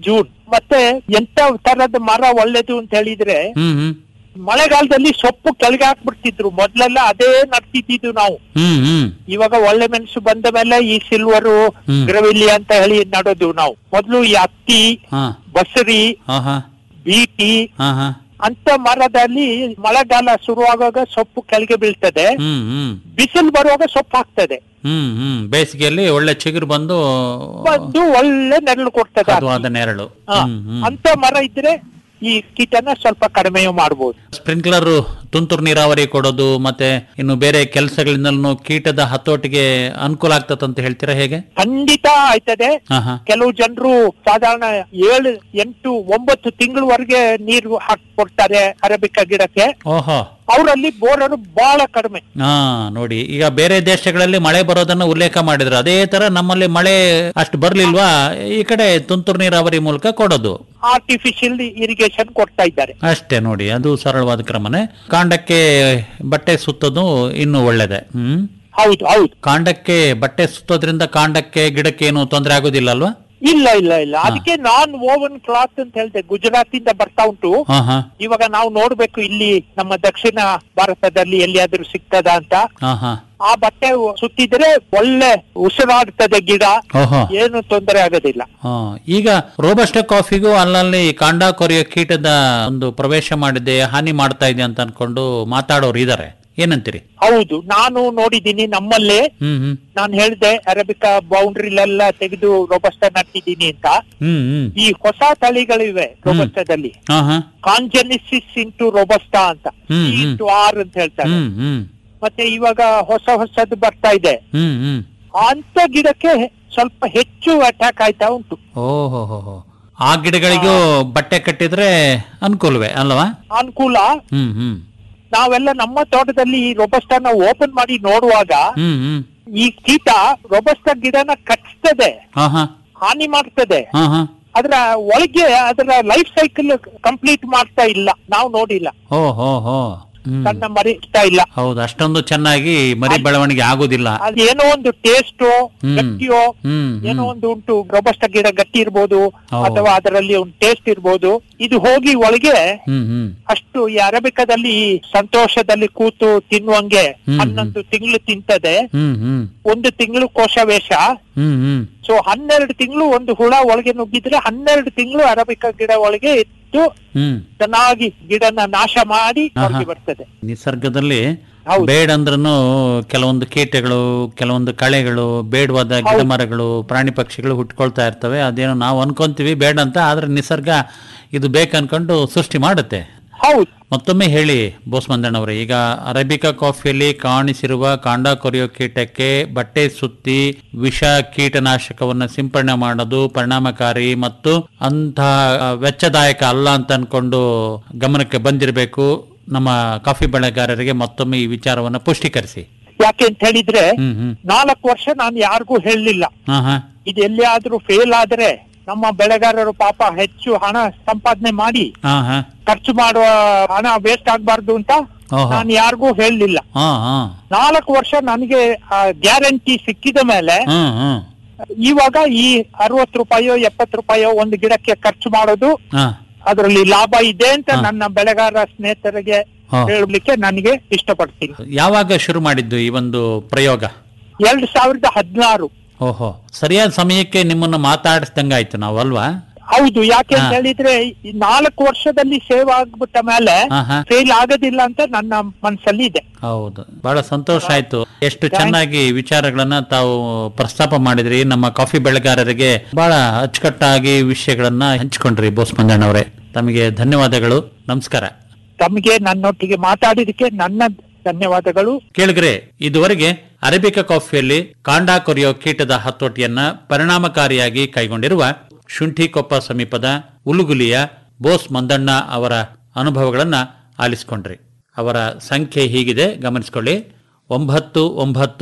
ಮತ್ತೆ ಎಂತ ತರದ ಮರ ಒಳ್ಳೇದು ಅಂತ ಹೇಳಿದ್ರೆ ಹ್ಮ್ ಹ್ಮ್ ಮಳೆಗಾಲದಲ್ಲಿ ಸೊಪ್ಪು ಕೆಳಗೆ ಹಾಕ್ಬಿಡ್ತಿದ್ರು ಮೊದ್ಲೆಲ್ಲ ಅದೇ ನಡ್ತಿದ್ದು ನಾವು ಹ್ಮ್ ಹ್ಮ್ ಇವಾಗ ಒಳ್ಳೆ ಮೆಣಸು ಬಂದ ಮೇಲೆ ಈ ಸಿಲ್ವರು ಹ್ಮ್. ಗ್ರವಿಲಿ ಅಂತ ಹೇಳಿ ನಡೋದು ನಾವು ಮೊದ್ಲು ಈ ಹತ್ತಿ ಹಾ ಬಸರಿ ಹಾ ಹಾ ಬೀಟಿ ಹಾ ಹಾ ಅಂತ ಮರದಲ್ಲಿ ಮಳೆಗಾಲ ಶುರುವಾಗುವಾಗ ಸೊಪ್ಪು ಕೆಳಗೆ ಬೀಳ್ತದೆ ಹ್ಮ್ ಹ್ಮ್ ಬಿಸಿಲು ಬರುವಾಗ ಸೊಪ್ಪು ಹಾಕ್ತದೆ ಹ್ಮ್ ಹ್ಮ್ ಬೇಸಿಗೆಯಲ್ಲಿ ಒಳ್ಳೆ ಚಿಗುರು ಬಂದು ಬಂದು ಒಳ್ಳೆ ನೆರಳು ಕೊಡ್ತದೆ ಹದವಾದ ನೆರಳು ಹಾ. ಹ್ಮ್ ಹ್ಮ್ ಅಂತ ಮರ ಇದ್ರೆ ಈ ಕೀಟನ ಸ್ವಲ್ಪ ಕಡಿಮೆ ಮಾಡಬಹುದು ಸ್ಪ್ರಿಂಕ್ಲರ್ ತುಂತುರು ನೀರಾವರಿ ಕೊಡೋದು ಮತ್ತೆ ಇನ್ನು ಬೇರೆ ಕೆಲಸಗಳಿಂದಲೂ ಕೀಟದ ಹತೋಟಿಗೆ ಅನುಕೂಲ ಆಗ್ತದೆ ಅಂತ ಹೇಳ್ತೀರಾ ಹೇಗೆ ಖಂಡಿತ ಆಯ್ತದೆ ಹಾ ಹಾ ಕೆಲವು ಜನರು ಸಾಧಾರಣ ಏಳು ಎಂಟು ಒಂಬತ್ತು ತಿಂಗಳವರೆಗೆ ನೀರು ಹಾಕೊಡ್ತಾರೆ ಅರಬಿಕ ಗಿಡಕ್ಕೆ ಓಹೋ ಅವರಲ್ಲಿ ಬೋರರು ಬಹಳ ಕಡಿಮೆ ಹಾ ನೋಡಿ ಈಗ ಬೇರೆ ದೇಶಗಳಲ್ಲಿ ಮಳೆ ಬರೋದನ್ನ ಉಲ್ಲೇಖ ಮಾಡಿದ್ರು ಅದೇ ತರ ನಮ್ಮಲ್ಲಿ ಮಳೆ ಅಷ್ಟು ಬರ್ಲಿಲ್ವಾ ಈ ಕಡೆ ತುಂತುರು ನೀರಾವರಿ ಮೂಲಕ ಕೊಡೋದು ಆರ್ಟಿಫಿಷಿಯಲ್ ಇರಿಗೇಷನ್ ಕೊಡ್ತಾ ಇದ್ದಾರೆ ಅಷ್ಟೇ ನೋಡಿ ಅದು ಸರಳವಾದ ಕ್ರಮನೇ ಕಾಂಡಕ್ಕೆ ಬಟ್ಟೆ ಸುತ್ತೋದು ಇನ್ನೂ ಒಳ್ಳೇದೆ ಹ್ಮ್ ಹೌದು ಹೌದು ಕಾಂಡಕ್ಕೆ ಬಟ್ಟೆ ಸುತ್ತೋದ್ರಿಂದ ಕಾಂಡಕ್ಕೆ ಗಿಡಕ್ಕೆ ಏನು ತೊಂದರೆ ಆಗೋದಿಲ್ಲ ಅಲ್ವಾ ಇಲ್ಲ ಇಲ್ಲ ಇಲ್ಲ ಅದಕ್ಕೆ ನಾನ್ ಓವನ್ ಕ್ಲಾತ್ ಅಂತ ಹೇಳ್ದೆ ಗುಜರಾತ್ ಇಂದ ಬರ್ತಾ ಉಂಟು ಹಾ ಹಾ ಇವಾಗ ನಾವು ನೋಡ್ಬೇಕು ಇಲ್ಲಿ ನಮ್ಮ ದಕ್ಷಿಣ ಭಾರತದಲ್ಲಿ ಎಲ್ಲಿಯಾದ್ರೂ ಸಿಗ್ತದ ಅಂತ ಹಾ ಹಾ ಆ ಬಟ್ಟೆ ಸುತ್ತಿದ್ರೆ ಒಳ್ಳೆ ಉಸಿರಾಡ್ತದೆ ಗಿಡ ಓಹೋ ಏನು ತೊಂದರೆ ಆಗೋದಿಲ್ಲ ಹಾ ಈಗ ರೋಬಸ್ಟ ಕಾಫಿಗೂ ಅಲ್ಲಲ್ಲಿ ಕಾಂಡ ಕೊರೆಯೋ ಕೀಟದ ಒಂದು ಪ್ರವೇಶ ಮಾಡಿದೆ ಹಾನಿ ಮಾಡ್ತಾ ಇದೆ ಅಂತ ಅನ್ಕೊಂಡು ಮಾತಾಡೋರು ಇದಾರೆ ಏನಂತೀರಿ ಹೌದು ನಾನು ನೋಡಿದ್ದೀನಿ ನಮ್ಮಲ್ಲೇ ಹ್ಮ್ ಹ್ಮ್ ನಾನು ಹೇಳ್ದೆ ಅರಬಿಕಾ ಬೌಂಡ್ರಿಲೆಲ್ಲ ತೆಗೆದು ರೋಬಸ್ಟ ನಟ್ಟಿದ್ದೀನಿ ಅಂತ ಹ್ಮ್ ಹ್ಮ್ ಈ ಹೊಸ ತಳಿಗಳಿವೆ ರೋಬಸ್ಟದಲ್ಲಿ ಹಾ ಹಾ ಕಾಂಜೆನಿಸಿಸ್ ಇಂಟು ರೋಬಸ್ಟಾ ಅಂತ ಹ್ಮ್, ಹ್ಮ್. ಇಂಟು ಆರ್ ಅಂತ ಹೇಳ್ತಾರೆ ಹ್ಮ್ ಹ್ಮ್ ಮತ್ತೆ ಇವಾಗ ಹೊಸ ಹೊಸದು ಬರ್ತಾ ಇದೆ ಹ್ಮ್ ಹ್ಮ್ ಅಂತ ಗಿಡಕ್ಕೆ ಸ್ವಲ್ಪ ಹೆಚ್ಚು ಅಟ್ಯಾಕ್ ಆಯ್ತಾ ಉಂಟು ಓಹೋ ಹೋ ಹೋ ಆ ಗಿಡಗಳಿಗೂ ಬಟ್ಟೆ ಕಟ್ಟಿದ್ರೆ ಅನುಕೂಲವೇ ಅಲ್ವಾ ಅನುಕೂಲ ಹ್ಮ್ ಹ್ಮ್ ನಾವೆಲ್ಲ ನಮ್ಮ ತೋಟದಲ್ಲಿ ಈ ರೋಬಸ್ಟಾನ ಓಪನ್ ಮಾಡಿ ನೋಡುವಾಗ ಹ್ಮ್ ಹ್ಮ್ ಈ ಕೀಟ ರೋಬಸ್ಟ ಗಿಡನ ಕಚ್ತದೆ ಹಾ ಹಾ ಹಾನಿ ಮಾಡ್ತದೆ ಹಾ ಹಾ ಅದ್ರ ಒಳಗೆ ಅದರ ಲೈಫ್ ಸೈಕಲ್ ಕಂಪ್ಲೀಟ್ ಮಾಡ್ತಾ ಇಲ್ಲ ನಾವು ನೋಡಿಲ್ಲ ಹೋ ಹೋ ಹೋ ಹ್ಮ್ ಸಣ್ಣ ಮರಿ ಇಷ್ಟ ಇಲ್ಲ ಹೌದು ಅಷ್ಟೊಂದು ಚೆನ್ನಾಗಿ ಮರಿ ಬೆಳವಣಿಗೆ ಆಗೋದಿಲ್ಲ ಅದು ಏನೋ ಒಂದು ಟೇಸ್ಟ್ ಹ್ಮ್. ಗಟ್ಟಿಯೋ ಹ್ಮ್ ಏನೋ ಹ್ಮ್ ಒಂದು ಉಂಟು ರೋಬಸ್ಟ ಗಿಡ ಗಟ್ಟಿ ಇರ್ಬೋದು ಹೌದು. ಅಥವಾ ಅದರಲ್ಲಿ ಒಂದು ಟೇಸ್ಟ್ ಇರ್ಬೋದು ಇದು ಹೋಗಿ ಒಳಗೆ ಹ್ಮ್ ಹ್ಮ್ ಅಷ್ಟು ಈ ಅರಬಿಕದಲ್ಲಿ ಈ ಸಂತೋಷದಲ್ಲಿ ಕೂತು ತಿನ್ನುವಂಗೆ ಹ್ಮ್. ಹನ್ನೊಂದು ತಿಂಗಳು ತಿಂತದೆ ಹ್ಮ್ ಹ್ಮ್ ಒಂದು ತಿಂಗಳು ಕೋಶವೇಶ ಹ್ಮ್ ಹ್ಮ್ ಸೊ ಹನ್ನೆರಡು ತಿಂಗಳು ಒಂದು ಹುಳ ಒಳಗೆ ನುಗ್ಗಿದ್ರೆ ಹನ್ನೆರಡು ತಿಂಗಳು ಅರಬಿಕ ಗಿಡ ಒಳಗೆ ಇಟ್ಟು ಹ್ಮ್ ಚೆನ್ನಾಗಿ ಗಿಡನ ನಾಶ ಮಾಡಿ ಆಹಾ. ಹೊರಗೆ ಬರ್ತದೆ ನಿಸರ್ಗದಲ್ಲಿ ಹೌದು. ಬೇಡ ಅಂದ್ರೂ ಕೆಲವೊಂದು ಕೀಟಗಳು ಕೆಲವೊಂದು ಕಳೆಗಳು ಬೇಡವಾದ ಗಿಡ ಮರಗಳು ಪ್ರಾಣಿ ಪಕ್ಷಿಗಳು ಹುಟ್ಕೊಳ್ತಾ ಇರ್ತವೆ ಅದೇನೋ ನಾವು ಅನ್ಕೊಂತೀವಿ ಬೇಡ ಅಂತ ಆದ್ರೆ ನಿಸರ್ಗ ಇದು ಬೇಕನ್ಕೊಂಡು ಸೃಷ್ಟಿ ಮಾಡುತ್ತೆ ಹೌದು ಮತ್ತೊಮ್ಮೆ ಹೇಳಿ ಬೋಸ್ಮಂದಣ್ಣವರೇ ಈಗ ಅರೇಬಿಕಾ ಕಾಫಿಯಲ್ಲಿ ಕಾಣಿಸಿರುವ ಕಾಂಡ ಕೊರೆಯೋ ಕೀಟಕ್ಕೆ ಬಟ್ಟೆ ಸುತ್ತಿ ವಿಷ ಕೀಟನಾಶಕವನ್ನ ಸಿಂಪಡಣೆ ಮಾಡೋದು ಪರಿಣಾಮಕಾರಿ ಮತ್ತು ಅಂತಹ ವೆಚ್ಚದಾಯಕ ಅಲ್ಲ ಅಂತ ಅನ್ಕೊಂಡು ಗಮನಕ್ಕೆ ಬಂದಿರಬೇಕು ನಮ್ಮ ಕಾಫಿ ಬೆಳೆಗಾರರಿಗೆ ಮತ್ತೊಮ್ಮೆ ಈ ವಿಚಾರವನ್ನ ಪುಷ್ಟೀಕರಿಸಿ ಯಾಕೆ ಅಂತ ಹೇಳಿದ್ರೆ ಹ್ಮ್ ಹ್ಮ್ ನಾಲ್ಕು ವರ್ಷ ನಾನು ಯಾರಿಗೂ ಹೇಳಲಿಲ್ಲ ಹಾ ಹಾ ಇದು ಎಲ್ಲಿಯಾದ್ರೂ ಫೇಲ್ ಆದ್ರೆ ನಮ್ಮ ಬೆಳೆಗಾರರು ಪಾಪ ಹೆಚ್ಚು ಹಣ ಸಂಪಾದನೆ ಮಾಡಿ ಹಾ ಹಾ ಖರ್ಚು ಮಾಡುವ ಹಣ ವೇಸ್ಟ್ ಆಗ್ಬಾರ್ದು ಅಂತ ಓಹೋ. ನಾನು ಯಾರಿಗೂ ಹೇಳಲಿಲ್ಲ ಹಾ ಹಾ ನಾಲ್ಕು ವರ್ಷ ನನಗೆ ಗ್ಯಾರಂಟಿ ಸಿಕ್ಕಿದ ಮೇಲೆ ಹ್ಮ್ ಹ್ಮ್ ಇವಾಗ ಈ ಅರವತ್ತು ರೂಪಾಯೋ ಎಪ್ಪತ್ತು ರೂಪಾಯೋ ಒಂದು ಗಿಡಕ್ಕೆ ಖರ್ಚು ಮಾಡೋದು ಹಾ ಅದರಲ್ಲಿ ಲಾಭ ಇದೆ ಅಂತ ಹಾ. ನನ್ನ ಬೆಳೆಗಾರ ಸ್ನೇಹಿತರಿಗೆ ಹಾ. ಹೇಳಲಿಕ್ಕೆ ನನಗೆ ಇಷ್ಟಪಡ್ತೀನಿ ಯಾವಾಗ ಶುರು ಮಾಡಿದ್ದು ಈ ಒಂದು ಪ್ರಯೋಗ ಎರಡ್ ಸಾವಿರದ ಹದಿನಾರು ಓಹೋ ಸರಿಯಾದ ಸಮಯಕ್ಕೆ ನಿಮ್ಮನ್ನ ಮಾತಾಡಿಸ್ದಂಗಾಯ್ತು ನಾವು ಅಲ್ವಾ ಹೌದು ಯಾಕೆ ಅಂತ ಹಾ. ಹೇಳಿದ್ರೆ ಈ ನಾಲ್ಕು ವರ್ಷದಲ್ಲಿ ಸೇವ್ ಆಗ್ಬಿಟ್ಟ ಮೇಲೆ ಹಾ ಹಾ ಫೇಲ್ ಆಗೋದಿಲ್ಲ ಅಂತ ನನ್ನ ಮನಸ್ಸಲ್ಲಿ ಇದೆ ಹೌದು ಬಹಳ ಸಂತೋಷ ಆಯ್ತು ಎಷ್ಟು ಚೆನ್ನಾಗಿ ವಿಚಾರಗಳನ್ನ ತಾವು ಪ್ರಸ್ತಾಪ ಮಾಡಿದ್ರಿ ನಮ್ಮ ಕಾಫಿ ಬೆಳೆಗಾರರಿಗೆ ಬಹಳ ಅಚ್ಚುಕಟ್ಟಾಗಿ ವಿಷಯಗಳನ್ನ ಹಂಚಿಕೊಂಡ್ರಿ ಬೋಸ್ ಮಂಜಣ್ಣವರೇ ತಮಗೆ ಧನ್ಯವಾದಗಳು ನಮಸ್ಕಾರ ತಮಗೆ ನನ್ನೊಟ್ಟಿಗೆ ಮಾತಾಡಿದಕ್ಕೆ ನನ್ನ ಧನ್ಯವಾದಗಳು ಕೇಳಿದ್ರೆ ಇದುವರೆಗೆ ಅರೇಬಿಕಾ ಕಾಫಿಯಲ್ಲಿ ಕಾಂಡ ಕೊರೆಯೋ ಕೀಟದ ಹತೋಟಿಯನ್ನ ಪರಿಣಾಮಕಾರಿಯಾಗಿ ಕೈಗೊಂಡಿರುವ ಶುಂಠಿಕೊಪ್ಪ ಸಮೀಪದ ಉಲುಗುಲಿಯ ಬೋಸ್ ಮಂದಣ್ಣ ಅವರ ಅನುಭವಗಳನ್ನ ಆಲಿಸಿಕೊಂಡ್ರಿ ಅವರ ಸಂಖ್ಯೆ ಹೀಗಿದೆ ಗಮನಿಸಿಕೊಳ್ಳಿ ಒಂಬತ್ತು ಒಂಬತ್ತು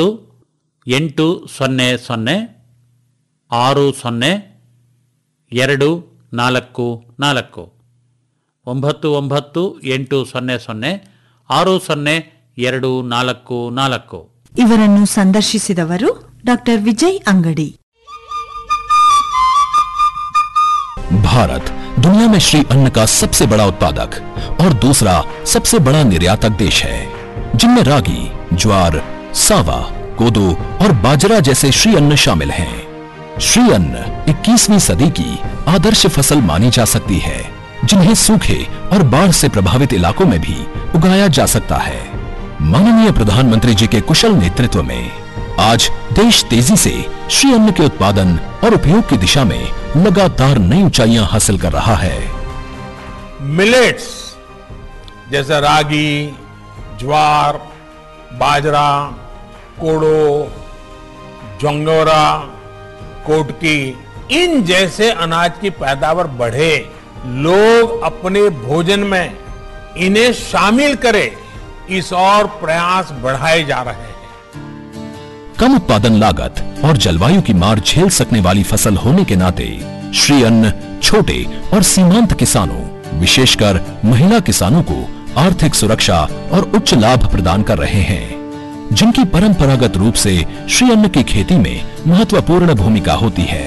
ಎಂಟು ಸೊನ್ನೆ ಸೊನ್ನೆ ಆರು ಸೊನ್ನೆ ಎರಡು ನಾಲ್ಕು ನಾಲ್ಕು ಒಂಬತ್ತು ಒಂಬತ್ತು ಎಂಟು ಸೊನ್ನೆ ಸೊನ್ನೆ ಆರು ಸೊನ್ನೆ ಎರಡು ನಾಲ್ಕು ನಾಲ್ಕು ಇವರನ್ನು ಸಂದರ್ಶಿಸಿದವರು ಡಾಕ್ಟರ್ ವಿಜಯ್ ಅಂಗಡಿ भारत दुनिया में श्री अन्न का सबसे बड़ा उत्पादक और दूसरा सबसे बड़ा निर्यातक देश है जिनमें रागी ज्वार सावा कोदो और बाजरा जैसे श्री अन्न शामिल हैं श्री अन्न 21वीं सदी की आदर्श फसल मानी जा सकती है जिन्हें सूखे और बाढ़ से प्रभावित इलाकों में भी उगाया जा सकता है माननीय प्रधानमंत्री जी के कुशल नेतृत्व में आज देश तेजी से श्री अन्न के उत्पादन और उपयोग की दिशा में लगातार नई ऊंचाइयां हासिल कर रहा है मिलेट्स जैसे रागी ज्वार बाजरा कोडो जोंगोरा कोटकी इन जैसे अनाज की पैदावार बढ़े लोग अपने भोजन में इन्हें शामिल करें इस और प्रयास बढ़ाए जा रहे हैं कम उत्पादन लागत और जलवायु की मार झेल सकने वाली फसल होने के नाते श्री अन्न छोटे और सीमांत किसानों विशेषकर महिला किसानों को आर्थिक सुरक्षा और उच्च लाभ प्रदान कर रहे हैं जिनकी परंपरागत रूप से श्री अन्न की खेती में महत्वपूर्ण भूमिका होती है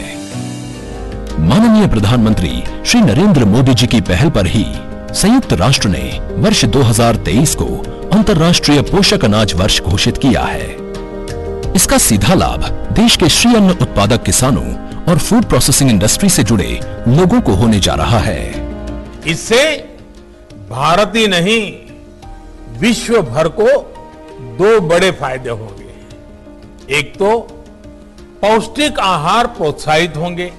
माननीय प्रधानमंत्री श्री नरेंद्र मोदी जी की पहल पर ही संयुक्त राष्ट्र ने वर्ष 2023 को अंतर्राष्ट्रीय पोषक अनाज वर्ष घोषित किया है इसका सीधा लाभ देश के श्री अन्न उत्पादक किसानों और फूड प्रोसेसिंग इंडस्ट्री से जुड़े लोगों को होने जा रहा है इससे भारत ही नहीं विश्व भर को दो बड़े फायदे होंगे एक तो पौष्टिक आहार प्रोत्साहित होंगे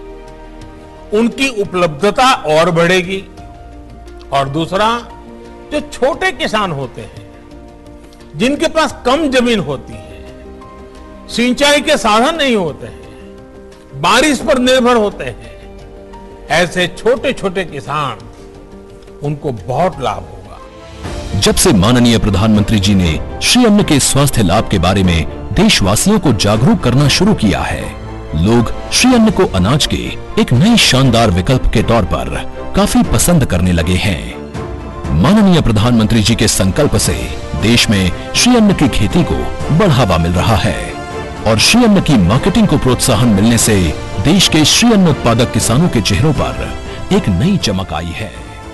उनकी उपलब्धता और बढ़ेगी और दूसरा जो छोटे किसान होते हैं जिनके पास कम जमीन होती है सिंचाई के साधन नहीं होते हैं बारिश पर निर्भर होते हैं ऐसे छोटे छोटे किसान उनको बहुत लाभ होगा जब से माननीय प्रधानमंत्री जी ने श्री अन्न के स्वास्थ्य लाभ के बारे में देशवासियों को जागरूक करना शुरू किया है लोग श्री अन्न को अनाज के एक नए शानदार विकल्प के तौर पर काफी पसंद करने लगे हैं माननीय प्रधानमंत्री जी के संकल्प से देश में श्री अन्न की खेती को बढ़ावा मिल रहा है और श्री अन्न की मार्केटिंग को प्रोत्साहन मिलने से देश के श्री अन्न उत्पादक किसानों के चेहरों पर एक नई चमक आई है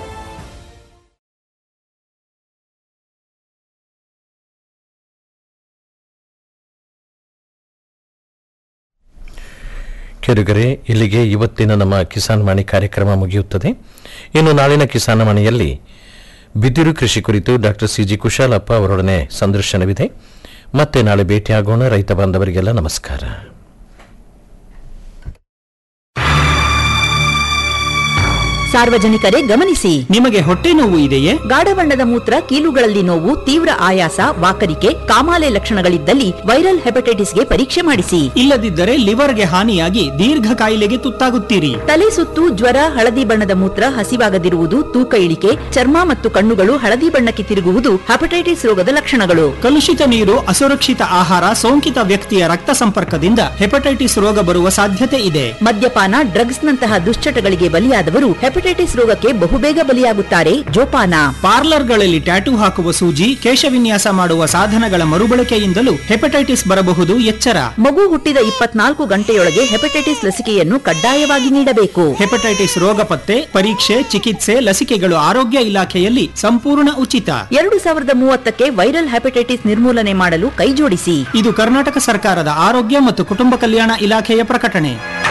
ಕೆರುಗರೆ ಇಲ್ಲಿಗೆ ಇವತ್ತಿನ ನಮ್ಮ ಕಿಸಾನ್ ವಾಣಿ ಕಾರ್ಯಕ್ರಮ ಮುಗಿಯುತ್ತದೆ ಇನ್ನು ನಾಳಿನ ಕಿಸಾನ್ ವಾಣಿಯಲ್ಲಿ ಬಿದಿರು ಕೃಷಿ ಕುರಿತು ಡಾಕ್ಟರ್ ಸಿ ಜಿ ಕುಶಾಲಪ್ಪ ಅವರೊಡನೆ ಸಂದರ್ಶನವಿದೆ ಮತ್ತೆ ನಾಳೆ ಭೇಟಿಯಾಗೋಣ ರೈತ ಬಾಂಧವರಿಗೆಲ್ಲ ನಮಸ್ಕಾರ ಸಾರ್ವಜನಿಕರೇ ಗಮನಿಸಿ ನಿಮಗೆ ಹೊಟ್ಟೆ ನೋವು ಇದೆಯೇ ಗಾಢ ಬಣ್ಣದ ಮೂತ್ರ ಕೀಲುಗಳಲ್ಲಿ ನೋವು ತೀವ್ರ ಆಯಾಸ ವಾಕರಿಕೆ ಕಾಮಾಲೆ ಲಕ್ಷಣಗಳಿದ್ದಲ್ಲಿ ವೈರಲ್ ಹೆಪಟೈಟಿಸ್ಗೆ ಪರೀಕ್ಷೆ ಮಾಡಿಸಿ ಇಲ್ಲದಿದ್ದರೆ ಲಿವರ್ಗೆ ಹಾನಿಯಾಗಿ ದೀರ್ಘ ಕಾಯಿಲೆಗೆ ತುತ್ತಾಗುತ್ತೀರಿ ತಲೆ ಸುತ್ತು ಜ್ವರ ಹಳದಿ ಬಣ್ಣದ ಮೂತ್ರ ಹಸಿವಾಗದಿರುವುದು ತೂಕ ಇಳಿಕೆ ಚರ್ಮ ಮತ್ತು ಕಣ್ಣುಗಳು ಹಳದಿ ಬಣ್ಣಕ್ಕೆ ತಿರುಗುವುದು ಹೆಪಟೈಟಿಸ್ ರೋಗದ ಲಕ್ಷಣಗಳು ಕಲುಷಿತ ನೀರು ಅಸುರಕ್ಷಿತ ಆಹಾರ ಸೋಂಕಿತ ವ್ಯಕ್ತಿಯ ರಕ್ತ ಸಂಪರ್ಕದಿಂದ ಹೆಪಟೈಟಿಸ್ ರೋಗ ಬರುವ ಸಾಧ್ಯತೆ ಇದೆ ಮದ್ಯಪಾನ ಡ್ರಗ್ಸ್ ನಂತಹ ದುಶ್ಚಟಗಳಿಗೆ ಬಲಿಯಾದವರು ಹೆಪಟೈಟಿಸ್ ರೋಗಕ್ಕೆ ಬಹುಬೇಗ ಬಲಿಯಾಗುತ್ತಾರೆ ಜೋಪಾನ ಪಾರ್ಲರ್ಗಳಲ್ಲಿ ಟ್ಯಾಟೂ ಹಾಕುವ ಸೂಜಿ ಕೇಶವಿನ್ಯಾಸ ಮಾಡುವ ಸಾಧನಗಳ ಮರುಬಳಕೆಯಿಂದಲೂ ಹೆಪಟೈಟಿಸ್ ಬರಬಹುದು ಎಚ್ಚರ ಮಗು ಹುಟ್ಟಿದ ಇಪ್ಪತ್ನಾಲ್ಕು ಗಂಟೆಯೊಳಗೆ ಹೆಪಟೈಟಿಸ್ ಲಸಿಕೆಯನ್ನು ಕಡ್ಡಾಯವಾಗಿ ನೀಡಬೇಕು ಹೆಪಟೈಟಿಸ್ ರೋಗ ಪತ್ತೆ ಪರೀಕ್ಷೆ ಚಿಕಿತ್ಸೆ ಲಸಿಕೆಗಳು ಆರೋಗ್ಯ ಇಲಾಖೆಯಲ್ಲಿ ಸಂಪೂರ್ಣ ಉಚಿತ ಎರಡು ಸಾವಿರದ ಮೂವತ್ತಕ್ಕೆ ವೈರಲ್ ಹೆಪಟೈಟಿಸ್ ನಿರ್ಮೂಲನೆ ಮಾಡಲು ಕೈಜೋಡಿಸಿ ಇದು ಕರ್ನಾಟಕ ಸರ್ಕಾರದ ಆರೋಗ್ಯ ಮತ್ತು ಕುಟುಂಬ ಕಲ್ಯಾಣ ಇಲಾಖೆಯ ಪ್ರಕಟಣೆ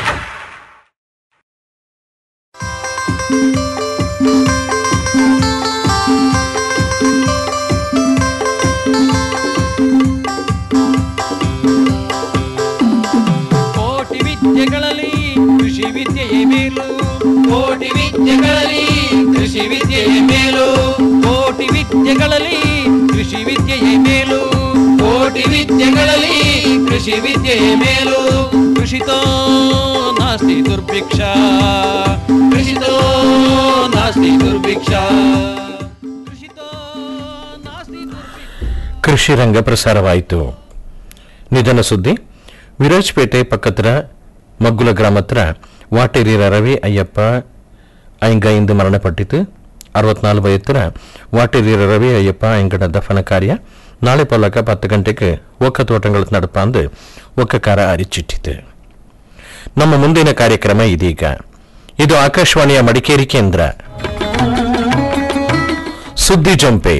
ಕೋಟಿ ವಿದ್ಯೆಗಳಲ್ಲಿ ಕೃಷಿ ವಿದ್ಯೆಯೇ ಮೇಲು ಕೋಟಿ ವಿದ್ಯೆಗಳಲ್ಲಿ ಕೃಷಿ ವಿದ್ಯೆಯೇ ಮೇಲು ಕೋಟಿ ವಿದ್ಯೆಗಳಲ್ಲಿ ಕೃಷಿ ವಿದ್ಯೆಯೇ ಮೇಲು ಕೋಟಿ ವಿದ್ಯೆಗಳಲ್ಲಿ ಕೃಷಿ ವಿದ್ಯೆಯೇ ಮೇಲು ಕೃಷಿತೋ ನಾಸ್ತಿ ದುರ್ಭಿಕ್ಷ ಕೃಷಿತೋ ನಾಸ್ತಿ ದುರ್ಭಿಕ್ಷ ಕೃಷಿತೋ ನಾಸ್ತಿ ದುರ್ಭಿಕ್ಷ ಕೃಷಿ ರಂಗ ಪ್ರಸಾರವಾಯಿತು ನಿಧನ ಸುದ್ದಿ ವಿರಾಜ್ಪೇಟೆ ಪಕ್ಕದ ಮಗ್ಗುಲ ಗ್ರಾಮ ಹತ್ರ ವಾಟೇರಿಯರ ರವಿ ಅಯ್ಯಪ್ಪ ಐಂಗ ಇಂದು ಮರಣಪಟ್ಟಿತು ಅರವತ್ನಾಲ್ಕು ವಯತ್ತರ ವಾಟೇರಿಯರ ರವಿ ಅಯ್ಯಪ್ಪ ಐಂಗಡ ದಫನ ಕಾರ್ಯ ನಾಳೆ ಪೊಲಕ ಪತ್ತು ಗಂಟೆಗೆ ಒಕ್ಕ ತೋಟಗಳು ನಡಪಾಂದು ಒಕ್ಕ ಕಾರ ಅರಿಚಿಟ್ಟಿತು ನಮ್ಮ ಮುಂದಿನ ಕಾರ್ಯಕ್ರಮ ಇದೀಗ ಇದು ಆಕಾಶವಾಣಿಯ ಮಡಿಕೇರಿ ಕೇಂದ್ರ ಸುದ್ದಿ ಜಂಪೆ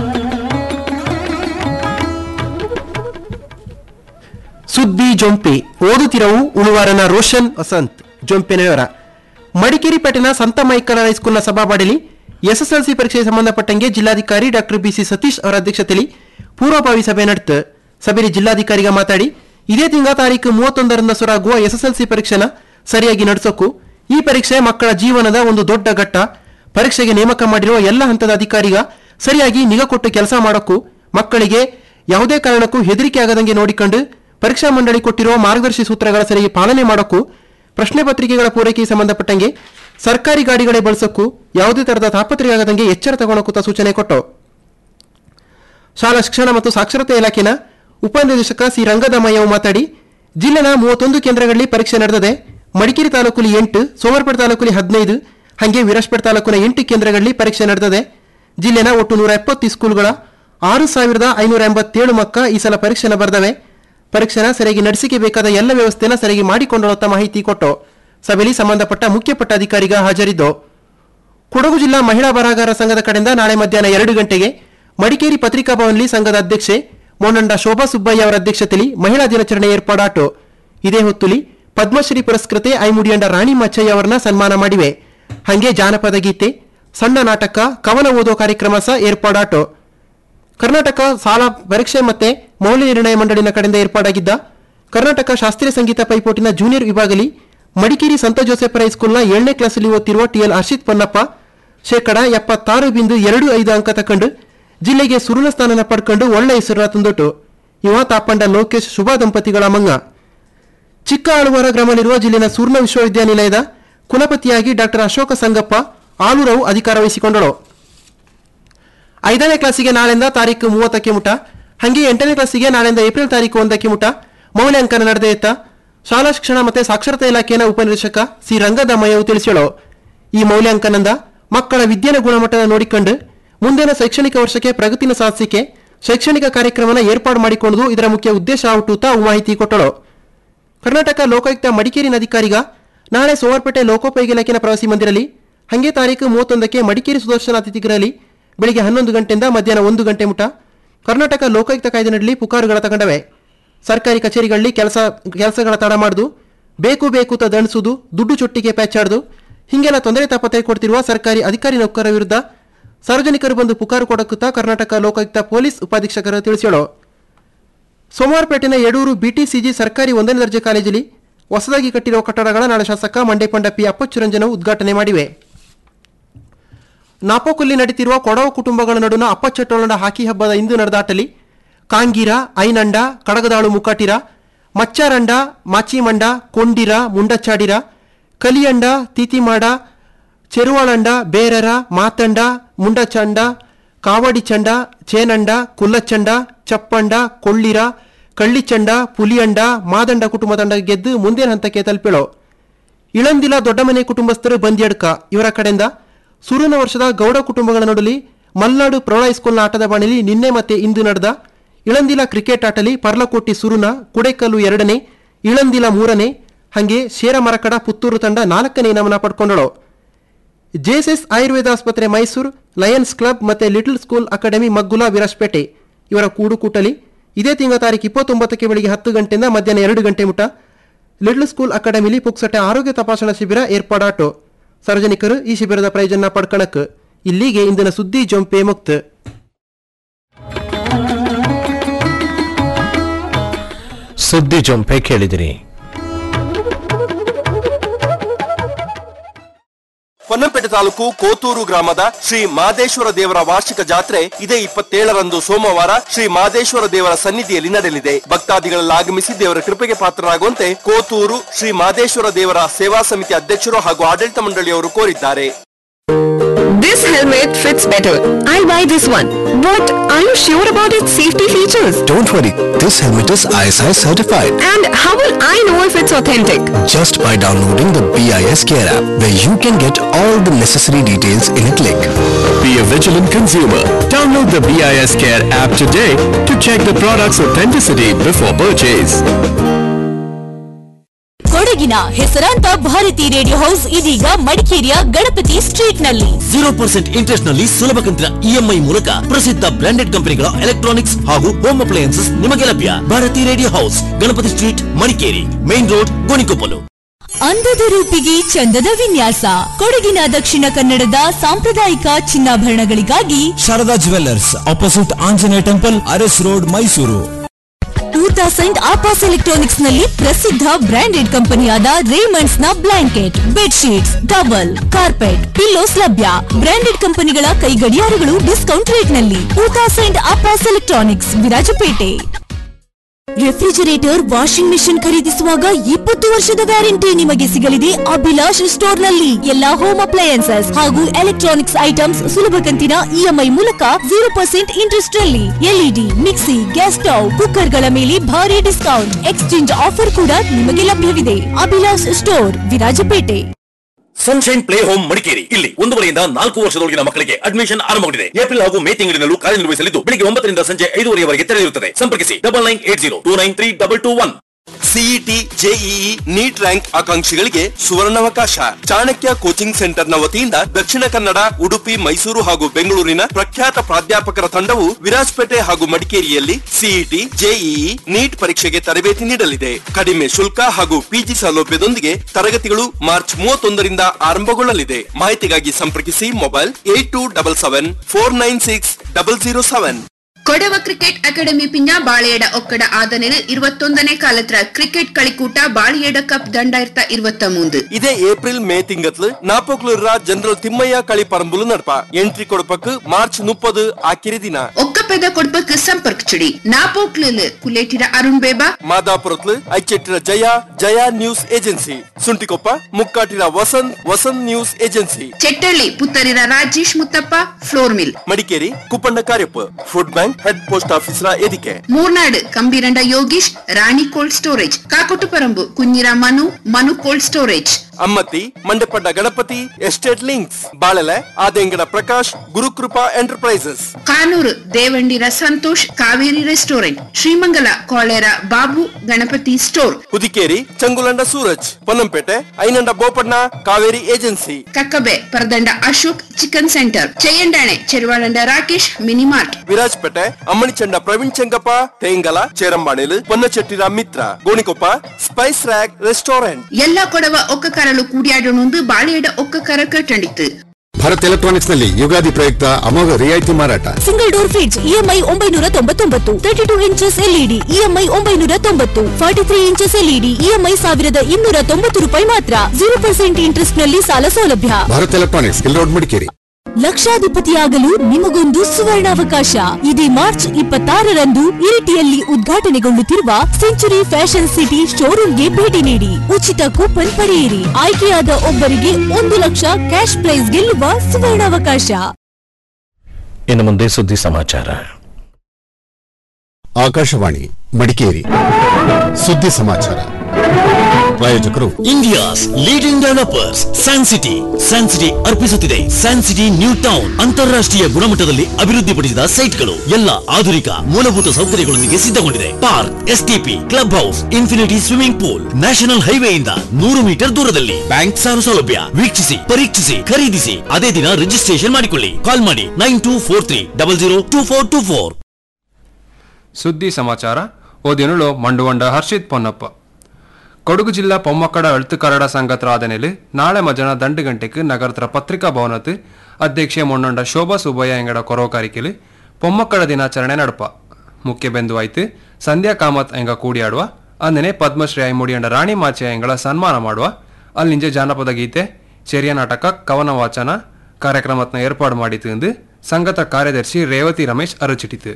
ಸುದ್ದಿ ಜೊಂಪೆ ಓದುತ್ತಿರವು ಉಳುವಾರನ ರೋಷನ್ ವಸಂತ್ ಜೊಂಪೆನವರ ಮಡಿಕೇರಿ ಪೇಟೆನ ಸಂತ ಮೈಕಲ್ ಹೈಸ್ಕೂಲ್ನ ಸಭಾಬಾಡಲಿ ಎಸ್ಎಸ್ಎಲ್ಸಿ ಪರೀಕ್ಷೆಗೆ ಸಂಬಂಧಪಟ್ಟಂಗೆ ಜಿಲ್ಲಾಧಿಕಾರಿ ಡಾಕ್ಟರ್ ಬಿಸಿ ಸತೀಶ್ ಅವರ ಅಧ್ಯಕ್ಷತೆಯಲ್ಲಿ ಪೂರ್ವಭಾವಿ ಸಭೆ ನಡೆತು ಸಭೆಯಲ್ಲಿ ಜಿಲ್ಲಾಧಿಕಾರಿಗ ಮಾತಾಡಿ ಇದೇ ತಿಂಗಳ ತಾರೀಕು ಮೂವತ್ತೊಂದರಿಂದ ಸುರಾಗುವ ಎಸ್ಎಸ್ಎಲ್ಸಿ ಪರೀಕ್ಷೆನ ಸರಿಯಾಗಿ ನಡೆಸೋಕು ಈ ಪರೀಕ್ಷೆ ಮಕ್ಕಳ ಜೀವನದ ಒಂದು ದೊಡ್ಡ ಘಟ್ಟ ಪರೀಕ್ಷೆಗೆ ನೇಮಕ ಮಾಡಿರುವ ಎಲ್ಲ ಹಂತದ ಅಧಿಕಾರಿಗ ಸರಿಯಾಗಿ ನಿಗಾ ಕೊಟ್ಟು ಕೆಲಸ ಮಾಡೋಕ್ಕೂ ಮಕ್ಕಳಿಗೆ ಯಾವುದೇ ಕಾರಣಕ್ಕೂ ಹೆದರಿಕೆ ಆಗದಂಗೆ ನೋಡಿಕೊಂಡು ಪರೀಕ್ಷಾ ಮಂಡಳಿ ಕೊಟ್ಟಿರುವ ಮಾರ್ಗದರ್ಶಿ ಸೂತ್ರಗಳ ಸರಿಯಾಗಿ ಪಾಲನೆ ಮಾಡೋಕ್ಕೂ ಪ್ರಶ್ನೆ ಪತ್ರಿಕೆಗಳ ಪೂರೈಕೆಗೆ ಸಂಬಂಧಪಟ್ಟಂಗೆ ಸರ್ಕಾರಿ ಗಾಡಿಗಳೇ ಬಳಸೋಕ್ಕೂ ಯಾವುದೇ ತರಹದ ತಾಪತ್ರೆ ಆಗದಂಗೆ ಎಚ್ಚರ ತಗೊಳಕ್ಕೂ ಸೂಚನೆ ಕೊಟ್ಟು ಶಾಲಾ ಶಿಕ್ಷಣ ಮತ್ತು ಸಾಕ್ಷರತೆ ಇಲಾಖೆನ ಉಪನಿರ್ದೇಶಕ ಸಿ ರಂಗದಮಯ್ಯವು ಮಾತಾಡಿ ಜಿಲ್ಲೆನ ಮೂವತ್ತೊಂದು ಕೇಂದ್ರಗಳಲ್ಲಿ ಪರೀಕ್ಷೆ ನಡೆದಿದೆ ಮಡಿಕೇರಿ ತಾಲೂಕಲ್ಲಿ ಎಂಟು ಸೋಮವಾರಪೇಟೆ ತಾಲೂಕಲ್ಲಿ ಹದಿನೈದು ಹಾಗೆ ವಿರಾಜಪೇಟೆ ತಾಲೂಕಿನ ಎಂಟು ಕೇಂದ್ರಗಳಲ್ಲಿ ಪರೀಕ್ಷೆ ನಡೆದಿದೆ ಜಿಲ್ಲೆನ ಒಟ್ಟು ನೂರ ಎಪ್ಪತ್ತು ಸ್ಕೂಲ್ಗಳ ಆರು ಸಾವಿರದ ಐನೂರ ಎಂಬತ್ತೇಳು ಮಕ್ಕ ಈ ಸಲ ಪರೀಕ್ಷೆನ ಬರೆದವೆ ಪರೀಕ್ಷೆನ ಸರಿಯಾಗಿ ನಡೆಸಿಕೆ ಬೇಕಾದ ಎಲ್ಲ ವ್ಯವಸ್ಥೆನ ಸರಿಯಾಗಿ ಮಾಡಿಕೊಂಡಂತ ಮಾಹಿತಿ ಕೊಟ್ಟು ಸಭೆಯಲ್ಲಿ ಸಂಬಂಧಪಟ್ಟ ಮುಖ್ಯಪಟ್ಟ ಅಧಿಕಾರಿಗ ಹಾಜರಿದ್ದು ಕೊಡಗು ಜಿಲ್ಲಾ ಮಹಿಳಾ ಬರಹಗಾರ ಸಂಘದ ಕಡೆಯಿಂದ ನಾಳೆ ಮಧ್ಯಾಹ್ನ ಎರಡು ಗಂಟೆಗೆ ಮಡಿಕೇರಿ ಪತ್ರಿಕಾ ಭವನದಲ್ಲಿ ಸಂಘದ ಅಧ್ಯಕ್ಷೆ ಮೊನ್ನಂಡ ಶೋಭಾ ಸುಬ್ಬಯ್ಯ ಅವರ ಅಧ್ಯಕ್ಷತೆಯಲ್ಲಿ ಮಹಿಳಾ ದಿನಾಚರಣೆ ಏರ್ಪಾಡಾಟು ಇದೇ ಹೊತ್ತುಲಿ ಪದ್ಮಶ್ರೀ ಪುರಸ್ಕೃತೆ ಐಮುಡಿಯಂಡ ರಾಣಿ ಮಚ್ಚಯ್ಯ ಅವರನ್ನ ಸನ್ಮಾನ ಮಾಡಿವೆ ಹಂಗೆ ಜಾನಪದ ಗೀತೆ ಸಣ್ಣ ನಾಟಕ ಕವನ ಓದೋ ಕಾರ್ಯಕ್ರಮ ಸಹ ಏರ್ಪಾಡಾಟು ಕರ್ನಾಟಕ ಸಾಲ ಪರೀಕ್ಷೆ ಮತ್ತೆ ಮೌಲ್ಯ ನಿರ್ಣಯ ಮಂಡಳಿನ ಕಡೆಯಿಂದ ಏರ್ಪಾಡಾಗಿದ್ದ ಕರ್ನಾಟಕ ಶಾಸ್ತ್ರೀಯ ಸಂಗೀತ ಪೈಪೋಟಿನ ಜೂನಿಯರ್ ವಿಭಾಗದಲ್ಲಿ ಮಡಿಕೇರಿ ಸಂತ ಜೋಸೆಫ್ ಹೈಸ್ಕೂಲ್ನ ಏಳನೇ ಕ್ಲಾಸಲ್ಲಿ ಓದ್ತಿರುವ ಟಿಎಲ್ ಹರ್ಷಿತ್ ಪೊನ್ನಪ್ಪ ಶೇಕಡ ಎಪ್ಪತ್ತಾರು ಬಿಂದು ಎರಡು ಐದು ಅಂಕ ತಕೊಂಡು ಜಿಲ್ಲೆಗೆ ಸುರುಳ ಸ್ಥಾನನ ಪಡ್ಕೊಂಡು ಒಳ್ಳೆ ಹೆಸರನ್ನ ತಂದೊಟ್ಟು ಇವ ತಾಪಂಡ ಲೋಕೇಶ್ ಶುಭ ದಂಪತಿಗಳ ಮಂಗ ಚಿಕ್ಕ ಆಳುವಾರ ಗ್ರಾಮದಲ್ಲಿರುವ ಜಿಲ್ಲೆನ ಸೂರ್ಣ ವಿಶ್ವವಿದ್ಯಾನಿಲಯದ ಕುಲಪತಿಯಾಗಿ ಡಾಕ್ಟರ್ ಅಶೋಕ ಸಂಗಪ್ಪ ಆಲೂರವು ಅಧಿಕಾರ ವಹಿಸಿಕೊಂಡಳು ಐದನೇ ಕ್ಲಾಸಿಗೆ ನಾಳೆಯಿಂದ ತಾರೀಕು ಮೂವತ್ತಕ್ಕೆ ಮುಟ ಹಾಗೆ ಎಂಟನೇ ಕ್ಲಾಸಿಗೆ ನಾಳೆಯಿಂದ ಏಪ್ರಿಲ್ ತಾರೀಕು ಒಂದಕ್ಕೆ ಮುಟ ಮೌಲ್ಯಾಂಕನ ನಡೆದೆಯುತ್ತ ಶಾಲಾ ಶಿಕ್ಷಣ ಮತ್ತು ಸಾಕ್ಷರತಾ ಇಲಾಖೆಯ ಉಪನಿರ್ದೇಶಕ ಸಿ ರಂಗದಮಯ್ಯವು ತಿಳಿಸಿಳು ಈ ಮೌಲ್ಯಾಂಕನದಿಂದ ಮಕ್ಕಳ ವಿದ್ಯೆನ ಗುಣಮಟ್ಟದ ನೋಡಿಕೊಂಡು ಮುಂದಿನ ಶೈಕ್ಷಣಿಕ ವರ್ಷಕ್ಕೆ ಪ್ರಗತಿನ ಸಾಧಿಸಿಕೆ ಶೈಕ್ಷಣಿಕ ಕಾರ್ಯಕ್ರಮನ ಏರ್ಪಾಡು ಮಾಡಿಕೊಂಡು ಇದರ ಮುಖ್ಯ ಉದ್ದೇಶ ಹುಟ್ಟುತ್ತಾ ಅವು ಮಾಹಿತಿ ಕೊಟ್ಟಳು ಕರ್ನಾಟಕ ಲೋಕಾಯುಕ್ತ ಮಡಿಕೇರಿನ ಅಧಿಕಾರಿಗ ನಾಳೆ ಸೋಮವಾರಪೇಟೆ ಲೋಕೋಪಯೋಗಿ ಇಲಾಖೆಯ ಪ್ರವಾಸಿ ಮಂದಿರಲ್ಲಿ ಹಂಗೆ ತಾರೀಕು ಮೂವತ್ತೊಂದಕ್ಕೆ ಮಡಿಕೇರಿ ಸುದರ್ಶನ ಅತಿಥಿಗೃಹದಲ್ಲಿ ಬೆಳಿಗ್ಗೆ ಹನ್ನೊಂದು ಗಂಟೆಯಿಂದ ಮಧ್ಯಾಹ್ನ ಒಂದು ಗಂಟೆ ಮುಟ ಕರ್ನಾಟಕ ಲೋಕಾಯುಕ್ತ ಕಾಯ್ದೆನಲ್ಲಿ ಪುಕಾರುಗಳ ತಗೊಂಡವೆ ಸರ್ಕಾರಿ ಕಚೇರಿಗಳಲ್ಲಿ ಕೆಲಸ ಕೆಲಸಗಳ ತಡ ಮಾಡುದು ಬೇಕು ಬೇಕು ತ ದಂಡಿಸುವುದು ದುಡ್ಡು ಚೊಟ್ಟಿಗೆ ಪ್ಯಾಚಾಡ್ದು ಹಿಂಗೆಲ್ಲ ತೊಂದರೆ ತಾಪತ್ರೆ ಕೊಡ್ತಿರುವ ಸರ್ಕಾರಿ ಅಧಿಕಾರಿ ನೌಕರರ ವಿರುದ್ಧ ಸಾರ್ವಜನಿಕರು ಬಂದು ಪುಕಾರು ಕೊಡಕ್ಕುತ್ತಾ ಕರ್ನಾಟಕ ಲೋಕಾಯುಕ್ತ ಪೊಲೀಸ್ ಉಪಾಧೀಕ್ಷಕರು ತಿಳಿಸ್ಯಾಳು ಸೋಮವಾರಪೇಟೆನ ಯಡೂರು ಬಿಟಿಸಿಜಿ ಸರ್ಕಾರಿ ಒಂದನೇ ದರ್ಜೆ ಕಾಲೇಜಲ್ಲಿ ಹೊಸದಾಗಿ ಕಟ್ಟಿರುವ ಕಟ್ಟಡಗಳ ನಾಳೆ ಶಾಸಕ ಮಂಡೇಪಂಡ ಪಿ ಅಪ್ಪಚ್ಚುರಂಜನವು ಉದ್ಘಾಟನೆ ಮಾಡಿವೆ ನಾಪೋಕಲ್ಲಿ ನಡೀತಿರುವ ಕೊಡವ ಕುಟುಂಬಗಳ ನಡುವಿನ ಅಪ್ಪಚ್ಚಟ್ಟೊಳಂಡ ಹಾಕಿ ಹಬ್ಬದ ಇಂದು ನಡೆದಾಟಲಿ ಕಾಂಗೀರ ಐನಂಡ ಕಡಗದಾಳು ಮುಕಾಟಿರ ಮಚ್ಚಾರಂಡ ಮಾಚಿಮಂಡ ಕೊಂಡಿರ ಮುಂಡಚಾಡಿರ ಕಲಿಯಂಡ ತೀತಿಮಾಡ ಚೆರುವಳಂಡ ಬೇರರ ಮಾತಂಡ ಮುಂಡಚಂಡ ಕಾವಡಿ ಚಂಡ ಚೇನಂಡ ಕುಲ್ಲಚಂಡ ಚಪ್ಪಂಡ ಕೊಳ್ಳಿರ ಕಳ್ಳಿಚಂಡ ಪುಲಿಯಂಡ ಮಾದಂಡ ಕುಟುಂಬ ತಂಡ ಗೆದ್ದು ಮುಂದಿನ ಹಂತಕ್ಕೆ ತಲುಪಿಳು ಇಳಂದಿಲ ದೊಡ್ಡಮನೆ ಕುಟುಂಬಸ್ಥರು ಬಂದ್ಯಡ್ಕ ಇವರ ಕಡೆಯಿಂದ ಸುರುನ ವರ್ಷದ ಗೌಡ ಕುಟುಂಬಗಳ ನಡುಲಿ ಮಲ್ನಾಡು ಪ್ರೌಢ ಹೈಸ್ಕೂಲ್ನ ಆಟದ ಬಾಣಿಲಿ ನಿನ್ನೆ ಮತ್ತೆ ಇಂದು ನಡೆದ ಇಳಂದಿಲ ಕ್ರಿಕೆಟ್ ಆಟಲಿ ಪರ್ಲಕೋಟಿ ಸುರುನ ಕುಡೆಕಲ್ಲು ಎರಡನೇ ಇಳಂದಿಲ ಮೂರನೇ ಹಾಗೆ ಶೇರಮರಕಡ ಪುತ್ತೂರು ತಂಡ ನಾಲ್ಕನೇ ನಮನ ಪಡ್ಕೊಂಡಳು ಜೆಎಸ್ಎಸ್ ಆಯುರ್ವೇದ ಆಸ್ಪತ್ರೆ ಮೈಸೂರು ಲಯನ್ಸ್ ಕ್ಲಬ್ ಮತ್ತೆ ಲಿಟಲ್ ಸ್ಕೂಲ್ ಅಕಾಡೆಮಿ ಮಗ್ಗುಲ ವಿರಾಜ್ಪೇಟೆ ಇವರ ಕೂಡುಕೂಟಲಿ ಇದೇ ತಿಂಗಳ ತಾರೀಕು ಇಪ್ಪತ್ತೊಂಬತ್ತಕ್ಕೆ ಬೆಳಿಗ್ಗೆ ಹತ್ತು ಗಂಟೆಯಿಂದ ಮಧ್ಯಾಹ್ನ ಎರಡು ಗಂಟೆ ಮುಟ ಲಿಟಲ್ ಸ್ಕೂಲ್ ಅಕಾಡೆಮಿಲಿ ಪುಕ್ಸಟ್ಟೆ ಆರೋಗ್ಯ ತಪಾಸಣಾ ಶಿಬಿರ ಏರ್ಪಾಡಾಟು ಸಾರ್ವಜನಿಕರು ಈ ಶಿಬಿರದ ಪ್ರಯೋಜನ ಪಡ್ಕಣಕ್ ಇಲ್ಲಿಗೆ ಇಂದಿನ ಸುದ್ದಿ ಜೊಂಪೆ ಮುಕ್ತ ಸುದ್ದಿ ಜೊಂಪೆ ಕೇಳಿದಿರಿ ಪೊನ್ನಂಪೇಟೆ ತಾಲೂಕು ಕೋತೂರು ಗ್ರಾಮದ ಶ್ರೀ ಮಾದೇಶ್ವರ ದೇವರ ವಾರ್ಷಿಕ ಜಾತ್ರೆ ಇದೇ ಇಪ್ಪತ್ತೇಳರಂದು ಸೋಮವಾರ ಶ್ರೀ ಮಾದೇಶ್ವರ ದೇವರ ಸನ್ನಿಧಿಯಲ್ಲಿ ನಡೆಯಲಿದೆ ಭಕ್ತಾದಿಗಳಲ್ಲಿ ಆಗಮಿಸಿ ದೇವರ ಕೃಪೆಗೆ ಪಾತ್ರರಾಗುವಂತೆ ಕೋತೂರು ಶ್ರೀ ಮಾದೇಶ್ವರ ದೇವರ ಸೇವಾ ಸಮಿತಿ ಅಧ್ಯಕ್ಷರು ಹಾಗೂ ಆಡಳಿತ ಮಂಡಳಿಯವರು ಕೋರಿದ್ದಾರೆ This helmet fits better. I'll buy this one. But are you sure about its safety features? Don't worry, this helmet is ISI certified. And how will I know if it's authentic? Just by downloading the BIS Care app, where you can get all the necessary details in a click. Be a vigilant consumer. Download the BIS Care app today to check the product's authenticity before purchase. ಕೊಡಗಿನ ಹೆಸರಾಂತ Bharati radio house ಇದೀಗ ಮಡಿಕೇರಿಯ Ganapati street ನಲ್ಲಿ zero percent interest ನಲ್ಲಿ ಸುಲಭ ಕಂತಿನ EMI ಮೂಲಕ ಪ್ರಸಿದ್ಧ ಬ್ರಾಂಡೆಡ್ ಕಂಪನಿಗಳ ಎಲೆಕ್ಟ್ರಾನಿಕ್ಸ್ ಹಾಗೂ ಹೋಮ್ ಅಪ್ಲಯನ್ಸಸ್ ನಿಮಗೆ ಲಭ್ಯ Bharati radio house Ganapati street Madikeri main road Gonikoppal ಅಂದದ ರೂಪಿಗೆ ಚಂದದ ವಿನ್ಯಾಸ ಕೊಡಗಿನ ದಕ್ಷಿಣ ಕನ್ನಡದ ಸಾಂಪ್ರದಾಯಿಕ ಚಿನ್ನಾಭರಣಗಳಿಗಾಗಿ Sharada jewellers opposite Anjaneya temple Aras road Mysuru two thousand ಆಪಾಸ್ ಎಲೆಕ್ಟ್ರಾನಿಕ್ಸ್ ನಲ್ಲಿ ಪ್ರಸಿದ್ಧ ಬ್ರಾಂಡೆಡ್ ಕಂಪನಿಯಾದ ರೇಮಂಡ್ಸ್ ನ blanket bedsheets towel carpet pillows ಲಭ್ಯ ಬ್ರಾಂಡೆಡ್ ಕಂಪನಿಗಳ ಕೈ ಗಡಿಯಾರಗಳು ಡಿಸ್ಕೌಂಟ್ ರೇಟ್ ನಲ್ಲಿ ಟೂ ತೌಸಂಡ್ ಆಪಾಸ್ electronics Virajpet refrigerator washing machine ಖರೀದಿಸುವಾಗ ಇಪ್ಪತ್ತು ವರ್ಷದ ವ್ಯಾರಂಟಿ ನಿಮಗೆ ಸಿಗಲಿದೆ ಅಭಿಲಾಷ್ ಸ್ಟೋರ್ ನಲ್ಲಿ ಎಲ್ಲಾ ಹೋಮ್ ಅಪ್ಲಯನ್ಸಸ್ ಹಾಗೂ ಎಲೆಕ್ಟ್ರಾನಿಕ್ಸ್ ಐಟಮ್ಸ್ ಸುಲಭ ಕಂತಿನ ಇಎಂಐ ಮೂಲಕ ಜೀರೋ ಪರ್ಸೆಂಟ್ ಇಂಟ್ರೆಸ್ಟ್ ನಲ್ಲಿ LED mixie gas stove cooker ಗಳ ಮೇಲೆ ಭಾರಿ ಡಿಸ್ಕೌಂಟ್ ಎಕ್ಸ್ಚೇಂಜ್ ಆಫರ್ ಕೂಡ ನಿಮಗೆ ಲಭ್ಯವಿದೆ Abhilash store Virajpet sunshine play home Madikeri ಇಲ್ಲಿ ಒಂದೂವರೆಯಿಂದ ನಾಲ್ಕು ವರ್ಷದೊಳಗಿನ ಮಕ್ಕಳಿಗೆ ಅಡ್ಮಿಷನ್ ಆರಂಭಗೊಂಡಿದೆ ಏಪ್ರಿಲ್ ಹಾಗೂ ಮೇ ತಿಂಗಳಿನಲ್ಲೂ ಕಾರ್ಯನಿರ್ವಹಿಸಲಿದ್ದು ಬೆಳಿಗ್ಗೆ ಒಂಬತ್ತರಿಂದ ಸಂಜೆ ಐದುವರೆಯವರೆಗೆ ತೆರೆದಿರುತ್ತದೆ ಸಂಪರ್ಕಿಸಿ double nine eight zero two nine three double two one CET JEE NEET rank ಆಕಾಂಕ್ಷಿಗಳಿಗೆ ಸುವರ್ಣಾವಕಾಶ ಚಾಣಕ್ಯ ಕೋಚಿಂಗ್ ಸೆಂಟರ್ನ ವತಿಯಿಂದ ದಕ್ಷಿಣ ಕನ್ನಡ ಉಡುಪಿ ಮೈಸೂರು ಹಾಗೂ ಬೆಂಗಳೂರಿನ ಪ್ರಖ್ಯಾತ ಪ್ರಾಧ್ಯಾಪಕರ ತಂಡವು ವಿರಾಜಪೇಟೆ ಹಾಗೂ ಮಡಿಕೇರಿಯಲ್ಲಿ ಸಿಇಟಿ ಜೆಇಇ ನೀಟ್ ಪರೀಕ್ಷೆಗೆ ತರಬೇತಿ ನೀಡಲಿದೆ ಕಡಿಮೆ ಶುಲ್ಕ ಹಾಗೂ ಪಿಜಿ ಸೌಲಭ್ಯದೊಂದಿಗೆ ತರಗತಿಗಳು ಮಾರ್ಚ್ ಮೂವತ್ತೊಂದರಿಂದ ಆರಂಭಗೊಳ್ಳಲಿದೆ ಮಾಹಿತಿಗಾಗಿ ಸಂಪರ್ಕಿಸಿ mobile eight two double seven four nine six double zero seven Kodava cricket academy ಪಿಂಜ ಬಾಳೆಯಡ ಒಕ್ಕಡ ಆದನೆಲ್ ഇരുപത്തൊന്നನೇ ಕಾಲತ್ರ ಕ್ರಿಕೆಟ್ കളിക്കൂട്ട ಬಾಳೆಯಡ ಕಪ್ ದಂಡಾಯಿರ್ತ ഇരുപത്ത മൂന്ന് ಇದೇ ಏಪ್ರಿಲ್ ಮೇ ತಿಂಗತ್ಲು ನಾಪೋಕ್ಲೂರ ಜನರಲ್ ತಿಮ್ಮಯ್ಯ ಕಳಿ ಪರಂಬುಲು ನಡಪ ಎಂಟ್ರಿ ಕೊಡಪಕ್ಕೆ ಮಾರ್ಚ್ ಮುಪ್ಪದು ಆಕಿರಿ ದಿನ ಒಕ್ಕಪೆದ ಕೊಡ್ಪಕ್ಕೆ ಸಂಪರ್ಕಿಸಿಡಿ ನಾಪೋಕ್ಲಿಲ್ ಕುಲೇಟಿರ ಅರುಣ್ ಬೇಬಾ ಮಾದಾಪುರತ್ಲು Aichettira Jaya Jaya news agency Suntikoppa Mukkatira Vasanth Vasanth news agency Chettalli Puttarira Rajesh Muthappa flour mill Madikeri Kuppanna Kariappa food bank head post ಆಫೀಸ್ರ ಎದಿಕೆ ಮೂರ್ನಾಡ್ ಕಂಬೀರಂಡ ಯೋಗೀಶ್ ರಾಣಿ ಕೋಲ್ಡ್ ಸ್ಟೋರೇಜ್ ಕಾಕೊಟ್ಟುಪರಂಬು ಕುഞ്ഞിರ ಮನು ಮನು ಕೋಲ್ಡ್ ಸ್ಟೋರೇಜ್ ಅಮ್ಮತ್ತಿ ಮಂಡಪಡ್ಡ Ganapati estate links ಬಾಳೆಲೆ Adengada Prakash Gurukripa enterprises Kanuru Devandira Santosh Kaveri restaurant Srimangala Kolera Babu Ganapati store Hudikeri Changulanda Suraj Ponnampet Ainanda Bopanna Kaveri agency Kakkabe Paradanda Ashok chicken centre Cheyyandane Cheruvalanda Rakesh minimart Virajpet Ammanichanda Praveen Changappa ತೇಂಗಲ ಚೇರಂಬಾಣಿಲು Ponnachettira Mitra Gonikoppa spice rack restaurant ಎಲ್ಲ ಕೊಡವ ಒಕ್ಕ ಕರಳು ಕೂಡಿಯಾಡೊಂದು ಬಾಳೆಯಡ ಒಕ್ಕ ಕರ ಕಟ್ಟಂಡಿತ್ತು ಭಾರತ್ ಎಲೆಕ್ಟ್ರಾನಿಕ್ಸ್ ನಲ್ಲಿ ಯುಗಾದಿ ಪ್ರಯುಕ್ತ ಅಮೋಘ ರಿಯಾಯಿತಿ ಮಾರಾಟ ಸಿಂಗಲ್ ಡೋರ್ ಫ್ರಿಡ್ಜ್ ಇಎಂಐ ಒಂಬೈನೂರ ತೊಂಬತ್ತೊಂಬತ್ತು thirty two inches LED EMI ಒಂಬೈನೂರ ತೊಂಬತ್ತು forty three inches LED EMI ಸಾವಿರದ ಇನ್ನೂರ ತೊಂಬತ್ತು ರೂಪಾಯಿ ಮಾತ್ರ ಜೀರೋ ಪರ್ಸೆಂಟ್ ಇಂಟ್ರೆಸ್ಟ್ ನಲ್ಲಿ ಸಾಲ ಸೌಲಭ್ಯ Bharat electronics hill road Madikeri ಲಕ್ಷಾಧಿಪತಿಯಾಗಲು ನಿಮಗೊಂದು ಸುವರ್ಣಾವಕಾಶ ಇದೇ ಮಾರ್ಚ್ ಇಪ್ಪತ್ತಾರರಂದು ಇರಿಟಿಯಲ್ಲಿ ಉದ್ಘಾಟನೆಗೊಳ್ಳುತ್ತಿರುವ ಸೆಂಚುರಿ ಫ್ಯಾಷನ್ ಸಿಟಿ ಶೋರೂಮ್ಗೆ ಭೇಟಿ ನೀಡಿ ಉಚಿತ ಕೂಪನ್ ಪಡೆಯಿರಿ ಆಯ್ಕೆಯಾದ ಒಬ್ಬರಿಗೆ ಒಂದು ಲಕ್ಷ ಕ್ಯಾಶ್ ಪ್ರೈಸ್ ಗೆಲ್ಲುವ ಸುವರ್ಣಾವಕಾಶ ಇನ್ನು ಮುಂದೆ ಸುದ್ದಿ ಸಮಾಚಾರ ಆಕಾಶವಾಣಿ ಮಡಿಕೇರಿ ಸುದ್ದಿ ಸಮಾಚಾರ ಪ್ರಾಯೋಜಕರು India's leading developers San City San City ಅರ್ಪಿಸುತ್ತಿದೆ ಸ್ಯಾನ್ ಸಿಟಿ ನ್ಯೂ ಟೌನ್ ಅಂತಾರಾಷ್ಟ್ರೀಯ ಗುಣಮಟ್ಟದಲ್ಲಿ ಅಭಿವೃದ್ಧಿಪಡಿಸಿದ ಸೈಟ್ಗಳು ಎಲ್ಲ ಆಧುನಿಕ ಮೂಲಭೂತ ಸೌಕರ್ಯಗಳೊಂದಿಗೆ ಸಿದ್ಧಗೊಂಡಿದೆ park STP club house infinity swimming pool national ಹೈವೇಯಿಂದ ನೂರು ಮೀಟರ್ ದೂರದಲ್ಲಿ ಬ್ಯಾಂಕ್ ಸಾಲ ಸೌಲಭ್ಯ ವೀಕ್ಷಿಸಿ ಪರೀಕ್ಷಿಸಿ ಖರೀದಿಸಿ ಅದೇ ದಿನ ರಿಜಿಸ್ಟ್ರೇಷನ್ ಮಾಡಿಕೊಳ್ಳಿ ಕಾಲ್ ಮಾಡಿ nine two four three double zero two four two four ಸುದ್ದಿ ಸಮಾಚಾರ ಓದಿನುಳು ಮಂಡುವಂಡ ಹರ್ಷಿತ್ ಪೊನ್ನಪ್ಪ ಕೊಡಗು ಜಿಲ್ಲಾ பொம்மக்கட எழுத்துக்காரட ಸಂಘತ್ರ ಆದನೆಲೆ ನಾಳೆ ಮಧ್ಯಾಹ್ನ ದಂಡು ಗಂಟೆಗೆ ನಗರತ್ರ ಪತ್ರಿಕಾ ಭವನത്ത് ಅಧ್ಯಕ್ಷೆ ಮೊನ್ನೊಂಡ ಶೋಭಾ ಸುಬ್ಬಯ್ಯ ಎಂಗಡ ಕೊರೋಕಾರಿಕೆಲಿ பொம்மಕ್ಕಡ ದಿನಾಚರಣೆ ನಡಪ ಮುಖ್ಯ ಬಿಂದು ಆಯ್ತು ಸಂಧ್ಯಾ ಕಾಮತ್ ಎಂಗ ಕೂಡಿಯಾಡುವ ಅಂದನೆ ಪದ್ಮಶ್ರೀ ಮುಡಿಯಂಡ ರಾಣಿ ಮಾಚೆ ಎಂಗಳ ಸನ್ಮಾನ ಮಾಡುವ ಅಲ್ಲಿಂಜೆ ಜಾನಪದ ಗೀತೆ ಚೆರಿಯ ನಾಟಕ ಕವನ ವಾಚನ ಕಾರ್ಯಕ್ರಮತ್ನ ಏರ್ಪಾಡು ಮಾಡಿತು ಎಂದು ಸಂಘದ ಕಾರ್ಯದರ್ಶಿ ರೇವತಿ ರಮೇಶ್ ಅರಚಿಟಿತು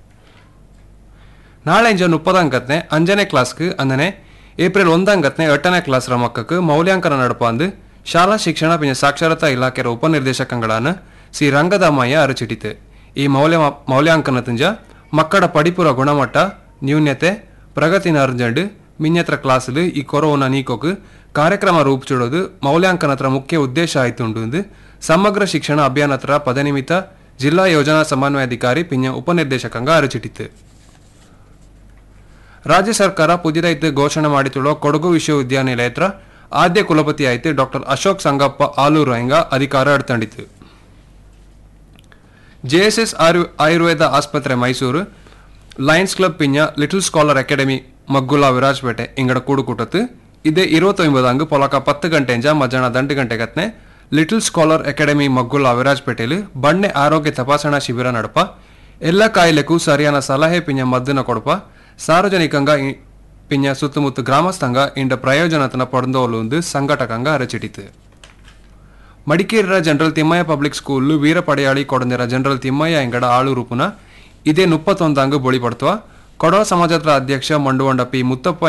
ನಾಳೆ ಇಂಜ ಮುಪ್ಪದಂಗತ್ನೆ ಅಂಜನೇ ಕ್ಲಾಸ್ಗೆ ಅಂದನೆ ಏಪ್ರಿಲ್ ಒಂದಂಗತ್ನೆ ಎಟ್ಟನೇ ಕ್ಲಾಸ್ರ ಮಕ್ಕಕ್ಕೆ ಮೌಲ್ಯಾಂಕನ ನಡಪಾಂದು ಶಾಲಾ ಶಿಕ್ಷಣ ಪಿಂಜ ಸಾಕ್ಷರತಾ ಇಲಾಖೆಯ ಉಪನಿರ್ದೇಶಕಗಳಾன ಸಿ ರಂಗದಾಮಯ್ಯ ಅರಚಿಟಿತು ಈ ಮೌಲ್ಯ ಮೌಲ್ಯಾಂಕನ ತುಂಜ ಮಕ್ಕಳ ಪಡಿಪುರ ಗುಣಮಟ್ಟ ನ್ಯೂನ್ಯತೆ ಪ್ರಗತಿನ ಅರ್ಜಂಡು ಮಿನ್ಯತ್ರ ಕ್ಲಾಸ್ಲು ಈ ಕೊರೋನಾ ನೀಕೋಕು ಕಾರ್ಯಕ್ರಮ ರೂಪಿಸಿಡೋದು ಮೌಲ್ಯಾಂಕನತ್ರ ಮುಖ್ಯ ಉದ್ದೇಶ ಆಯ್ತುಂಡು ಎಂದು ಸಮಗ್ರ ಶಿಕ್ಷಣ ಅಭಿಯಾನತ್ರ ಪದನಿಮಿತ್ತ ಜಿಲ್ಲಾ ಯೋಜನಾ ಸಮನ್ವಯಾಧಿಕಾರಿ ಪಿಂಜ ಉಪನಿರ್ದೇಶಕಂಗ ಅರಚಿಟಿತು ರಾಜ್ಯ ಸರ್ಕಾರ ಪುದಿದಾಯ್ತು ಘೋಷಣೆ ಮಾಡಿತುಳ್ಳೋ ಕೊಡಗು ವಿಶ್ವವಿದ್ಯಾನಿಲಯತ್ರ ಆದ್ಯ ಕುಲಪತಿ ಆಯ್ತು ಡಾಕ್ಟರ್ ಅಶೋಕ್ ಸಂಗಪ್ಪ ಆಲೂರು ಹೆಂಗ ಅಧಿಕಾರ ಎಡ್ತಂಡಿತು ಜೆಎಸ್ಎಸ್ ಆಯುರ್ವೇದ ಆಸ್ಪತ್ರೆ ಮೈಸೂರು ಲಯನ್ಸ್ ಕ್ಲಬ್ ಪಿಂಜ ಲಿಟಲ್ ಸ್ಕಾಲರ್ ಅಕಾಡೆಮಿ ಮಗ್ಗುಲಾ ವಿರಾಜ್ಪೇಟೆ ಇಂಗಡ ಕೂಡುಕೂಟತ್ತು ಇದೇ ഇരുപത്തൊമ്പതാങ്ക് പൊലക്ക പത്ത് ഗಂಟೆಂಜ ಮಧ್ಯಾಹ್ನ ದಂಡು ಗಂಟೆಗತ್ನೆ ಲಿಟಲ್ ಸ್ಕಾಲರ್ ಅಕಾಡೆಮಿ ಮಗ್ಗುಲ ವಿರಾಜ್ಪೇಟೆಯಲ್ಲಿ ಬಣ್ಣೆ ಆರೋಗ್ಯ ತಪಾಸಣಾ ಶಿಬಿರ ನಡಪ ಎಲ್ಲ ಕಾಯಿಲೆಗೂ ಸರಿಯಾದ ಸಲಹೆ ಪಿಂಜ ಮದ್ದನ ಕೊಡಪ ಸಾರ್ವಜನಿಕಂಗ ಇ- ಪಿಂಜ ಸುತ್ತಮುತ್ತ ಗ್ರಾಮಸ್ಥಂಗ ಇಂಡ ಪ್ರಯೋಜನತನ ಪಡೆದೋಲು ಸಂಘಟಕಂಗ ಅರಚಿಟಿತು ಮಡಿಕೇರಿಯ ಜನರಲ್ ತಿಮ್ಮಯ್ಯ ಪಬ್ಲಿಕ್ ಸ್ಕೂಲ್ ವೀರಪಡೆಯಾಳಿ ಕೊಡಂದಿರ ಜನರಲ್ ತಿಮ್ಮಯ್ಯ ಎಂಗಡ ಆಳು ರೂಪುನ ಇದೇ ಮುಪ್ಪತ್ತೊಂದಾಂಗ್ ಬೊಳಿ ಪಡ್ತವ ಕೊಡವ ಸಮಾಜದ ಅಧ್ಯಕ್ಷ ಮಂಡುವಂಡ ಪಿ ಮುತ್ತಪ್ಪ